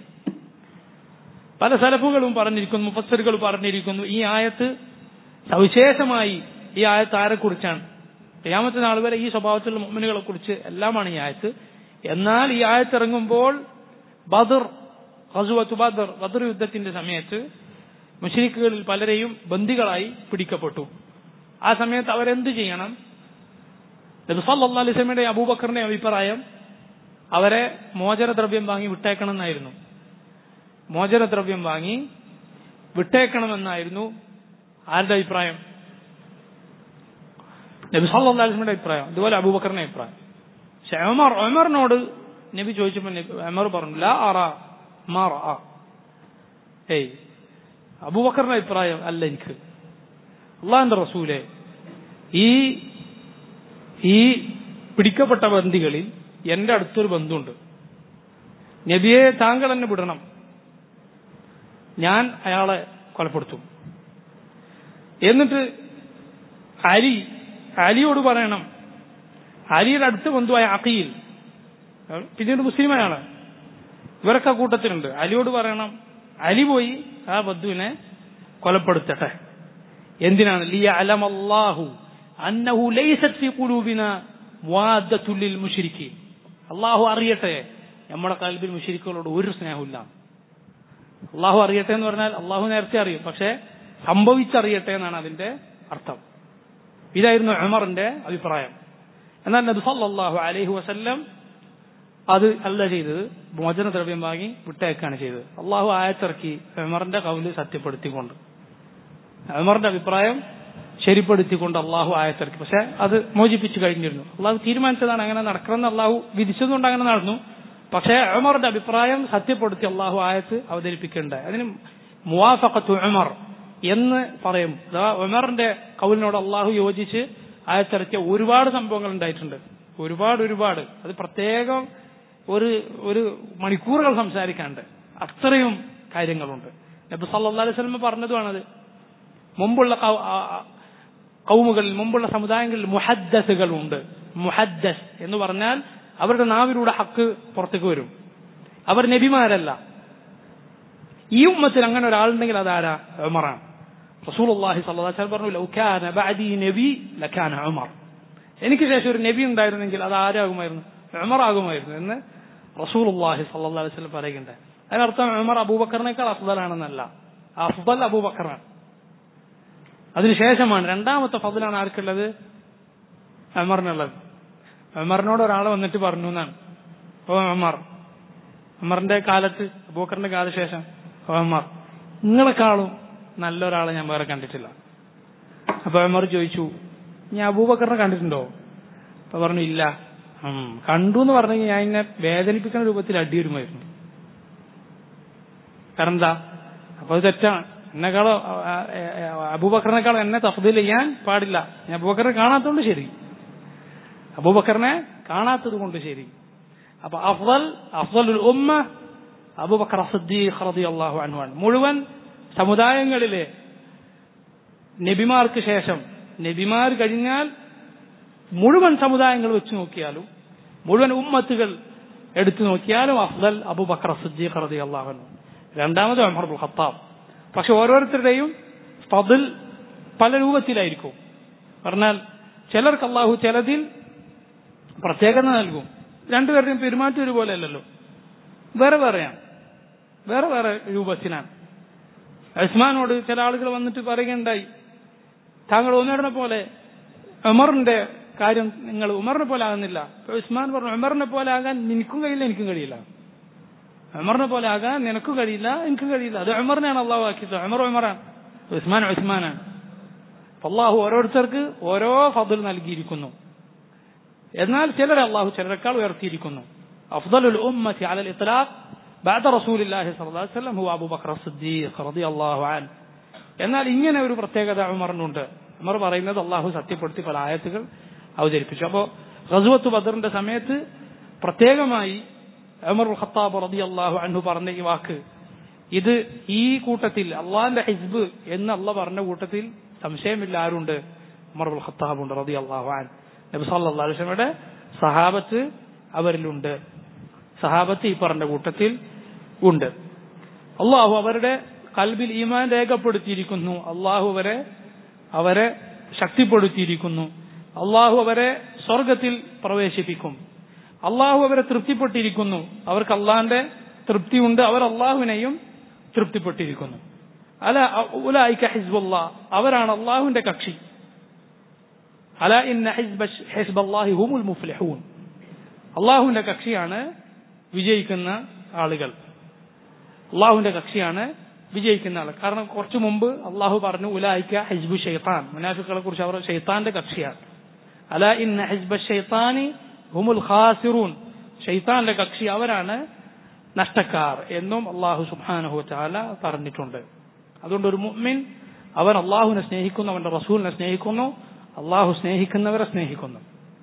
[SPEAKER 1] പല സലഫുകളും പറഞ്ഞിരിക്കുന്നു മുഫස්සറുകൾ പറഞ്ഞിരിക്കുന്നു ഈ ആയത്ത് സവിശേഷമായി ഈ ആയത്ത് ആരെക്കുറിച്ചാണ് ക്യാമത്തെ നാൾ വരെ ഈ സ്വഭാവത്തിലുള്ള മുഅ്മിനുകളെ കുറിച്ച് എല്ലാമാണ് ഈ ആയത്ത് എന്നാൽ ഈ ആയത്ത് ഇറങ്ങുമ്പോൾ ബദർ ഹസുവത്ത് ബദർ ബദർ യുദ്ധത്തിന്റെ സമയത്ത് മുഷരിക്കുകളിൽ പലരെയും ബന്ദികളായി പിടിക്കപ്പെട്ടു ആ സമയത്ത് അവരെന്ത് ചെയ്യണം നബി സല്ലല്ലാഹു അലൈഹി വസല്ലമയുടെ അബൂബക്കറിന്റെ അഭിപ്രായം അവരെ മോചനദ്രവ്യം വാങ്ങി വിട്ടേക്കണം എന്നായിരുന്നു മോചനദ്രവ്യം വാങ്ങി വിട്ടേക്കണമെന്നായിരുന്നു ആരുടെ അഭിപ്രായം നബി സല്ലല്ലാഹു അലൈഹി വസല്ലമയുടെ അഭിപ്രായം ഇതുപോലെ അബൂബക്കറിന്റെ അഭിപ്രായം പക്ഷെ ഉമർ ഉമറിനോട് നബി ചോദിച്ചപ്പോൾ നബി- ഉമർ പറഞ്ഞു ലാ അറ മാ റഅ." ഏയ് അബൂബക്കറിന്റെ അഭിപ്രായം അല്ല എനിക്ക് അള്ളാഹിന്റെ റസൂലെ ഈ ഈ പിടിക്കപ്പെട്ട ബന്ദികളിൽ എന്റെ അടുത്തൊരു ബന്ധുണ്ട് നബിയെ താങ്കൾ എന്നെ വിടണം ഞാൻ അയാളെ കൊലപ്പെടുത്തും എന്നിട്ട് അലി അലിയോട് പറയണം അലിയുടെ അടുത്ത ബന്ധുവായ അഖീൽ പിന്നീട് മുസ്ലിമായാണ് ഇവരൊക്കെ ആ കൂട്ടത്തിലുണ്ട് അലിയോട് പറയണം അലി പോയി ആ ബന്ധുവിനെ കൊലപ്പെടുത്തട്ടെ എന്തിനാണ് ലിയ അലമല്ലാഹു അന്നഹു ലൈസത് ഫി ഖുലൂബിന മുവാദ്ദത്തുൽ ലിൽ മുശ്രിക്കീൻ അള്ളാഹു അറിയട്ടെ നമ്മുടെ കൽബിൽ മുശ്രിക്കുകളോട് ഒരു സ്നേഹമില്ല അള്ളാഹു അറിയട്ടെ എന്ന് പറഞ്ഞാൽ അള്ളാഹു നേരത്തെ അറിയും പക്ഷെ സംഭവിച്ചറിയട്ടെ എന്നാണ് അതിന്റെ അർത്ഥം ഇതായിരുന്നു ഉമറിന്റെ അഭിപ്രായം എന്നാൽ നബി സല്ലല്ലാഹു അലൈഹി വസല്ലം അത് അല്ല ചെയ്തത് മോചനദ്രവ്യം വാങ്ങി വിട്ടയക്കാണ് ചെയ്തത് അള്ളാഹു ആയത്തിറക്കി ഉമറിന്റെ കൗല് സത്യപ്പെടുത്തിക്കൊണ്ട് ഉമറിന്റെ അഭിപ്രായം ശരിപ്പെടുത്തിക്കൊണ്ട് അള്ളാഹു ആയത്തിറക്കി പക്ഷെ അത് മോചിപ്പിച്ചു കഴിഞ്ഞിരുന്നു അള്ളാഹു തീരുമാനിച്ചതാണ് അങ്ങനെ നടക്കണമെന്ന് അള്ളാഹു വിധിച്ചതുകൊണ്ട് അങ്ങനെ നടന്നു പക്ഷേ ഉമറിന്റെ അഭിപ്രായം സത്യപ്പെടുത്തി അള്ളാഹു ആയത്ത് അവതരിപ്പിക്കേണ്ടായി അതിന് മുവാഫഖത്തു ഉമർ എന്ന് പറയും അഥവാ ഉമറിന്റെ കൗലിനോട് അള്ളാഹു യോജിച്ച് ആയത്തിറക്കിയ ഒരുപാട് സംഭവങ്ങൾ ഉണ്ടായിട്ടുണ്ട് ഒരുപാട് ഒരുപാട് അത് പ്രത്യേകം ഒരു ഒരു മണിക്കൂറുകൾ സംസാരിക്കാണ്ട് അത്രയും കാര്യങ്ങളുണ്ട് നബി സല്ലല്ലാഹു അലൈഹി വസല്ലം പറഞ്ഞതുമാണത് മുമ്പുള്ള കൗ- ആ- ആ- കൗമുകളിൽ മുമ്പുള്ള സമുദായങ്ങളിൽ മുഹദ്ദസുകൾ ഉണ്ട് മുഹദ്ദസ് എന്ന് പറഞ്ഞാൽ അവരുടെ നാവിലൂടെ ഹക്ക് പുറത്തേക്ക് വരും അവർ നബിമാരല്ല ഈ ഉമ്മത്തിൽ അങ്ങനെ ഒരാളുണ്ടെങ്കിൽ അതാരാ ഉമറാണ് റസൂലുള്ളാഹി സ്വല്ലല്ലാഹു അലൈഹി വസല്ലം പറഞ്ഞു ലൗ കാന ബഅദി നബി ലകാന ഉമർ എനിക്ക് ശേഷം ഒരു നബി ഉണ്ടായിരുന്നെങ്കിൽ അത് ആരാകുമായിരുന്നു ഉമർ ആകുമായിരുന്നു എന്ന് റസൂലുള്ളാഹി സ്വല്ലല്ലാഹു അലൈഹി വസല്ലം പറയുകയുണ്ടായി അതിനർത്ഥം ഉമർ അബൂബക്കറിനേക്കാൾ അഫ്ദലാണെന്നല്ല അഫ്ദൽ അബൂബക്കറാണ് അതിനുശേഷമാണ് രണ്ടാമത്തെ ഫضലാണ് ആർക്കുള്ളത് ഉമറിനുള്ളത് ഉമറിനോട് ഒരാൾ വന്നിട്ട് പറഞ്ഞു എന്നാണ് ഓ ഉമർ ഉമറിന്റെ കാലത്ത് അബൂബക്കറിന്റെ കാലശേഷം ഓ ഉമർ നിങ്ങളെക്കാളും നല്ലൊരാളെ ഞാൻ വേറെ കണ്ടിട്ടില്ല അപ്പൊ ഉമർ ചോദിച്ചു ഞാൻ അബൂബക്കറിനെ കണ്ടിട്ടുണ്ടോ അപ്പൊ പറഞ്ഞു ഇല്ല ഉം, കണ്ടു എന്ന് പറഞ്ഞെങ്കിൽ ഞാൻ എന്നെ വേദനിപ്പിക്കുന്ന രൂപത്തിൽ അടിയൊരുമായിരുന്നു കാരണം എന്താ അപ്പൊ അത് തെറ്റാണ് എന്നെക്കാളോ അബൂബക്കറിനേക്കാളും എന്നെ തഫ്ദീൽ ചെയ്യാൻ പാടില്ല ഞാൻ അബൂബക്കറിനെ കാണാത്തോണ്ട് ശരി അബൂബക്കറിനെ കാണാത്തത് കൊണ്ട് ശരി അപ്പൊ അഫ്ദൽ അഫ്ദലുൽ ഉമ്മ അബൂബക്കർ സിദ്ദീഖ് റളിയല്ലാഹു അൻഹു ആണ് മുഴുവൻ സമുദായങ്ങളിലെ നബിമാർക്ക് ശേഷം നബിമാർ കഴിഞ്ഞാൽ മുഴുവൻ സമുദായങ്ങൾ വെച്ച് നോക്കിയാലും മുഴുവൻ ഉമ്മത്തുകൾ എടുത്തു നോക്കിയാലും അഫ്ദൽ അബൂബക്കർ സിദ്ദീഖ് റളിയല്ലാഹു അൻഹു രണ്ടാമത് ഉമർ ബുൽ ഖത്താബ് പക്ഷെ ഓരോരുത്തരുടെയും ഫضൽ പല രൂപത്തിലായിരിക്കും പറഞ്ഞാൽ ചിലർക്ക് അള്ളാഹു ചിലതിൽ പ്രത്യേകത നൽകും രണ്ടുപേരുടെയും പെരുമാറ്റം ഒരുപോലെ അല്ലല്ലോ വേറെ വേറെയാണ് വേറെ വേറെ രൂപത്തിലാണ് ഉസ്മാനോട് ചില ആളുകൾ വന്നിട്ട് പറയുകയുണ്ടായി താങ്കൾ ഉമറിനെ പോലെ ഉമറിന്റെ കാര്യം നിങ്ങൾ ഉമറിനെ പോലെ ആകുന്നില്ല അപ്പൊ ഉസ്മാൻ പറഞ്ഞു ഉമറിനെ പോലെ ആകാൻ നിനക്കും കഴിയില്ല എനിക്കും കഴിയില്ല ഉമറിനെ പോലെ ആകാൻ നിനക്കും കഴിയില്ല എനിക്കും കഴിയില്ല അത് ഉമറിനെയാണ് അള്ളാഹു ആക്കിയത് ഉമർ ഉമറാണ് ഉസ്മാൻ ഉസ്മാനാണ് അപ്പൊ അള്ളാഹു ഓരോരുത്തർക്ക് ഓരോ ഫضൽ നൽകിയിരിക്കുന്നു എന്നാൽ ചിലരെ അള്ളാഹു ചിലരെക്കാൾ ഉയർത്തിയിരിക്കുന്നു അഫ്ദലുൽ ഉമ്മത്തി അലൽ ഇത്ലാഖ് بعد رسول الله صلى الله عليه وسلم هو أبو بكر الصديق رضي الله عنه എന്നാൽ ഇങ്ങനെ ഒരു പ്രത്യേകത ഉമറിനുണ്ട് ഉമർ പറയുന്നത് അള്ളാഹു സത്യപ്പെടുത്തി പല ആയത്തുകൾ അവതരിപ്പിച്ചു അപ്പോ റസുവത്ത് ബദറിന്റെ സമയത്ത് പ്രത്യേകമായി ഉമർ ഖത്താബ് റതി അള്ളാഹു അൻഹു പറഞ്ഞ ഈ വാക്ക് ഇത് ഈ കൂട്ടത്തിൽ അള്ളാഹിന്റെ ഹിസ്ബ് എന്ന് അള്ള പറഞ്ഞ കൂട്ടത്തിൽ സംശയമില്ല ആരുണ്ട് ഉമർ ഉൽ ഖത്താബ് ഉണ്ട് റതി അള്ളാഹു അൻ നബി സല്ലല്ലാഹു അലൈഹി വസല്ലമയുടെ സഹാബത്ത് അവരിലുണ്ട് സഹാബത്ത് ഈ പറഞ്ഞ കൂട്ടത്തിൽ ഉണ്ട് അള്ളാഹു അവരുടെ കൽബിൽ ഈമാൻ രേഖപ്പെടുത്തിയിരിക്കുന്നു അള്ളാഹു അവരെ അവരെ ശക്തിപ്പെടുത്തിയിരിക്കുന്നു അള്ളാഹു അവരെ സ്വർഗത്തിൽ പ്രവേശിപ്പിക്കും അള്ളാഹു അവരെ തൃപ്തിപ്പെട്ടിരിക്കുന്നു അവർക്ക് അള്ളാഹിന്റെ തൃപ്തിയുണ്ട് അവർ അള്ളാഹുവിനെയും തൃപ്തിപ്പെട്ടിരിക്കുന്നു അല ഉലായിക്ക ഹിസ്ബുല്ല അവരാണ് അള്ളാഹുവിന്റെ കക്ഷി അല ഇന്ന ഹിസ്ബല്ലാഹി ഹുമുൽ മുഫ്ലിഹൂൻ അള്ളാഹുവിന്റെ കക്ഷിയാണ് വിജയിക്കുന്ന ആളുകൾ അള്ളാഹുവിന്റെ കക്ഷിയാണ് വിജയിക്കുന്ന ആൾ കാരണം കുറച്ചു മുമ്പ് അള്ളാഹു പറഞ്ഞു ഉലായിക്ക ഹിസ്ബു ഷെയ്ത്താൻ മുനാഫിക്കുകളെ കുറിച്ച് അവർ ഷെയ്ത്താന്റെ കക്ഷിയാണ് അല ഇന്ന ഹിസ്ബ ഷെയ്ത്താനി ഹുമുൽ ഖാസിറൂൻ ഷെയ്ത്താന്റെ കക്ഷി അവരാണ് നഷ്ടക്കാർ എന്നും അള്ളാഹു സുബാനഹു ചാല പറഞ്ഞിട്ടുണ്ട് അതുകൊണ്ട് ഒരു മുഅ്മിൻ അവൻ അള്ളാഹുവിനെ സ്നേഹിക്കുന്നു അവന്റെ റസൂലിനെ സ്നേഹിക്കുന്നു അള്ളാഹു സ്നേഹിക്കുന്നവരെ സ്നേഹിക്കുന്നു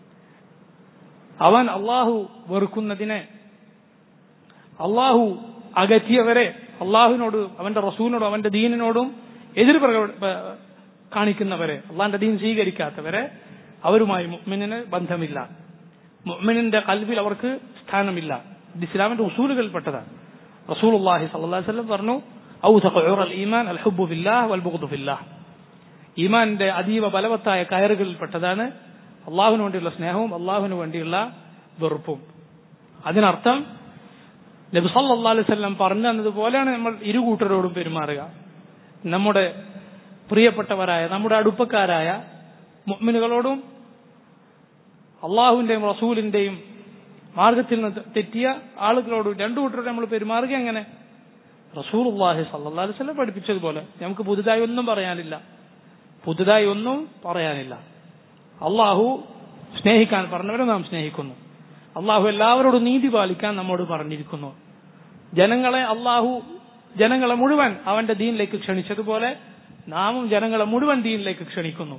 [SPEAKER 1] അവൻ അള്ളാഹു വെറുക്കുന്നതിനെ അള്ളാഹു അകറ്റിയവരെ അള്ളാഹുവിനോട് അവന്റെ റസൂലിനോടും അവന്റെ ദീനിനോടും എതിർ കാണിക്കുന്നവരെ അള്ളാഹിന്റെ ദീൻ സ്വീകരിക്കാത്തവരെ അവരുമായി മുഅ്മിനിന് ബന്ധമില്ല മുഅ്മിനിന്റെ കൽവിൽ അവർക്ക് സ്ഥാനമില്ല ഇത് ഇസ്ലാമിന്റെ ഉസൂലുകളിൽപ്പെട്ടതാണ് റസൂൽ അള്ളാഹി സല്ലല്ലാഹു അലൈഹി വസല്ലം പറഞ്ഞു ഔസഖ് ഈമാൻ അൽ ഹുബ്ബു ഫില്ലാഹ് വൽ ബുഗ്ദു ഫില്ലാഹ് ഈമാന്റെ അതീവ ബലവത്തായ കയറുകളിൽപ്പെട്ടതാണ് അള്ളാഹുവിന് വേണ്ടിയുള്ള സ്നേഹവും അള്ളാഹുവിന് വേണ്ടിയുള്ള വെറുപ്പും അതിനർത്ഥം നബി സല്ലല്ലാഹു അലൈഹി വസല്ലം പറഞ്ഞു തന്നതുപോലെയാണ് നമ്മൾ ഇരു കൂട്ടരോടും പെരുമാറുക നമ്മുടെ പ്രിയപ്പെട്ടവരായ നമ്മുടെ അടുപ്പക്കാരായ മുഅ്മിനുകളോടും അള്ളാഹുവിന്റെയും റസൂലിന്റെയും മാർഗത്തിൽ നിന്ന് തെറ്റിയ ആളുകളോടും രണ്ടു കൂട്ടരോട് നമ്മൾ പെരുമാറുക എങ്ങനെ റസൂൽ അള്ളാഹി സല്ലാ വല്ലം പഠിപ്പിച്ചതുപോലെ നമുക്ക് പുതുതായി ഒന്നും പറയാനില്ല പുതുതായി ഒന്നും പറയാനില്ല അള്ളാഹു സ്നേഹിക്കാൻ പറഞ്ഞവരെ നാം സ്നേഹിക്കുന്നു അള്ളാഹു എല്ലാവരോടും നീതി പാലിക്കാൻ നമ്മോട് പറഞ്ഞിരിക്കുന്നു ജനങ്ങളെ അള്ളാഹു ജനങ്ങളെ മുഴുവൻ അവന്റെ ദീനിലേക്ക് ക്ഷണിച്ചതുപോലെ നാമും ജനങ്ങളെ മുഴുവൻ ദീനിലേക്ക് ക്ഷണിക്കുന്നു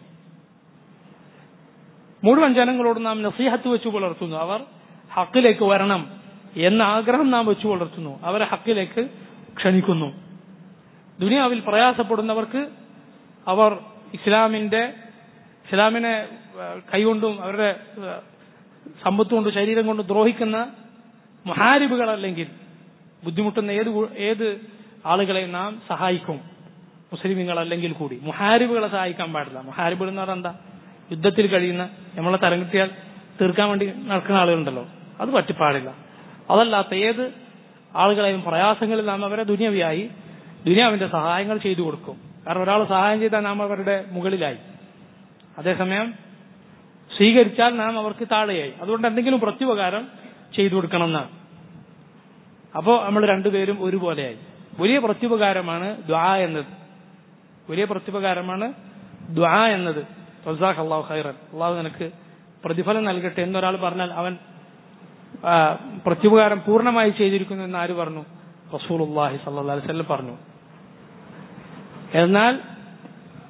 [SPEAKER 1] മുഴുവൻ ജനങ്ങളോട് നാം നസീഹത്ത് വെച്ച് പുലർത്തുന്നു അവർ ഹക്കിലേക്ക് വരണം എന്ന ആഗ്രഹം നാം വെച്ചു പുലർത്തുന്നു അവരെ ഹക്കിലേക്ക് ക്ഷണിക്കുന്നു ദുനിയാവിൽ പ്രയാസപ്പെടുന്നവർക്ക് അവർ ഇസ്ലാമിന്റെ ഇസ്ലാമിനെ കൈകൊണ്ടും അവരുടെ സമ്പത്ത് കൊണ്ടും ശരീരം കൊണ്ടും ദ്രോഹിക്കുന്ന മുഹാരിബുകളല്ലെങ്കിൽ ബുദ്ധിമുട്ടുന്ന ഏത് ഏത് ആളുകളെയും നാം സഹായിക്കും മുസ്ലിമുകളല്ലെങ്കിൽ കൂടി മുഹാരിബുകളെ സഹായിക്കാൻ പാടില്ല മുഹാരിബുകൾ എന്ന് പറഞ്ഞാൽ എന്താ യുദ്ധത്തിൽ കഴിയുന്ന നമ്മളെ തരം കിട്ടിയാൽ തീർക്കാൻ വേണ്ടി നടക്കുന്ന ആളുകളുണ്ടല്ലോ അത് പറ്റിപ്പാടില്ല അതല്ലാത്ത ഏത് ആളുകളെയും പ്രയാസങ്ങളിൽ നാം അവരെ ദുനിയവിയായി ദുനിയാവിന്റെ സഹായങ്ങൾ ചെയ്തു കൊടുക്കും കാരണം ഒരാൾ സഹായം ചെയ്താൽ നാം അവരുടെ മുകളിലായി അതേസമയം സ്വീകരിച്ചാൽ നാം അവർക്ക് താഴെയായി അതുകൊണ്ട് എന്തെങ്കിലും പ്രത്യുപകാരം ചെയ്തു കൊടുക്കണം എന്നാണ് അപ്പോ നമ്മൾ രണ്ടുപേരും ഒരുപോലെയായി വലിയ പ്രത്യുപകാരമാണ് ദ്വാ എന്നത് വലിയ പ്രത്യുപകാരമാണ് ദ്വാ എന്നത് റസാഖ് അള്ളാഹു ഖൈറൻ അള്ളാഹു നിനക്ക് പ്രതിഫലം നൽകട്ടെ എന്നൊരാൾ പറഞ്ഞാൽ അവൻ പ്രത്യുപകാരം പൂർണ്ണമായി ചെയ്തിരിക്കുന്നു എന്ന് ആര് പറഞ്ഞു റസൂൽ അള്ളാഹി സല്ലാ അലൈവല്ലം പറഞ്ഞു എന്നാൽ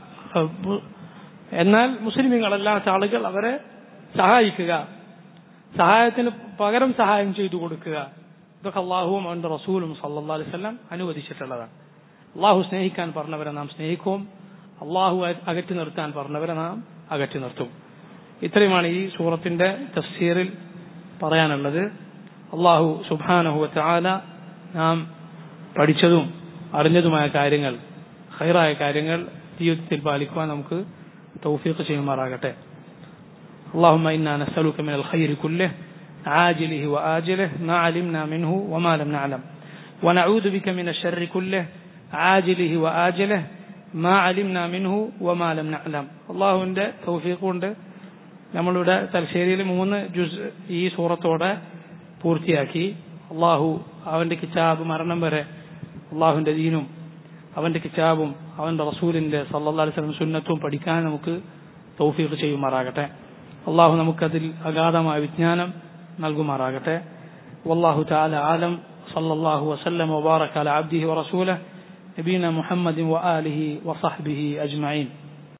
[SPEAKER 1] എന്നാൽ മുസ്ലിമീങ്ങളല്ലാത്ത ആളുകൾ അവരെ സഹായിക്കുക സഹായത്തിന് പകരം സഹായം ചെയ്തു കൊടുക്കുക ഇതൊക്കെ അള്ളാഹുവും അവന്റെ റസൂലും സല്ലാ അലൈവല്ലം അനുവദിച്ചിട്ടുള്ളതാണ് അള്ളാഹു സ്നേഹിക്കാൻ പറഞ്ഞവരെ നാം സ്നേഹിക്കും അള്ളാഹു അകറ്റി നിർത്താൻ പറഞ്ഞവരെ നാം അകറ്റി നിർത്തും ഇത്രയുമാണ് ഈ സൂറത്തിന്റെ തഫ്സീറിൽ പറയാനുള്ളത് അള്ളാഹു സുബാനഹു ചാല നാം പഠിച്ചതും അറിഞ്ഞതുമായ കാര്യങ്ങൾ ഹൈറായ കാര്യങ്ങൾ ജീവിതത്തിൽ പാലിക്കുവാൻ നമുക്ക് തൗഫീഖ് ചെയ്യുമാറാകട്ടെ اللهم إنا نسألك من الخير كله عاجله وآجله ما علمنا منه وما لم نعلم ونعوذ بك من الشر كله عاجله وآجله ما علمنا منه وما لم نعلم അള്ളാഹുവിന്റെ തൗഫീഖ് കൊണ്ട് നമ്മളുടെ തലശ്ശേരിയിൽ മൂന്ന് ജുസ് ഈ സൂറത്തോടെ പൂർത്തിയാക്കി അള്ളാഹു അവന്റെ കിതാബ് മരണം വരെ അള്ളാഹുവിന്റെ ദീനും അവന്റെ കിതാബും അവന്റെ റസൂലിന്റെ സല്ലാ അലിസ്ലം സുന്നത്തും പഠിക്കാൻ നമുക്ക് തൗഫീഖ് ചെയ്യുമാറാകട്ടെ അള്ളാഹു നമുക്കതിൽ അഗാധമായ വിജ്ഞാനം നൽകുമാറാകട്ടെ والله تعالى عالم صلى الله وسلم وبارك على عبده ورسوله نبينا محمد وآله وصحبه أجمعين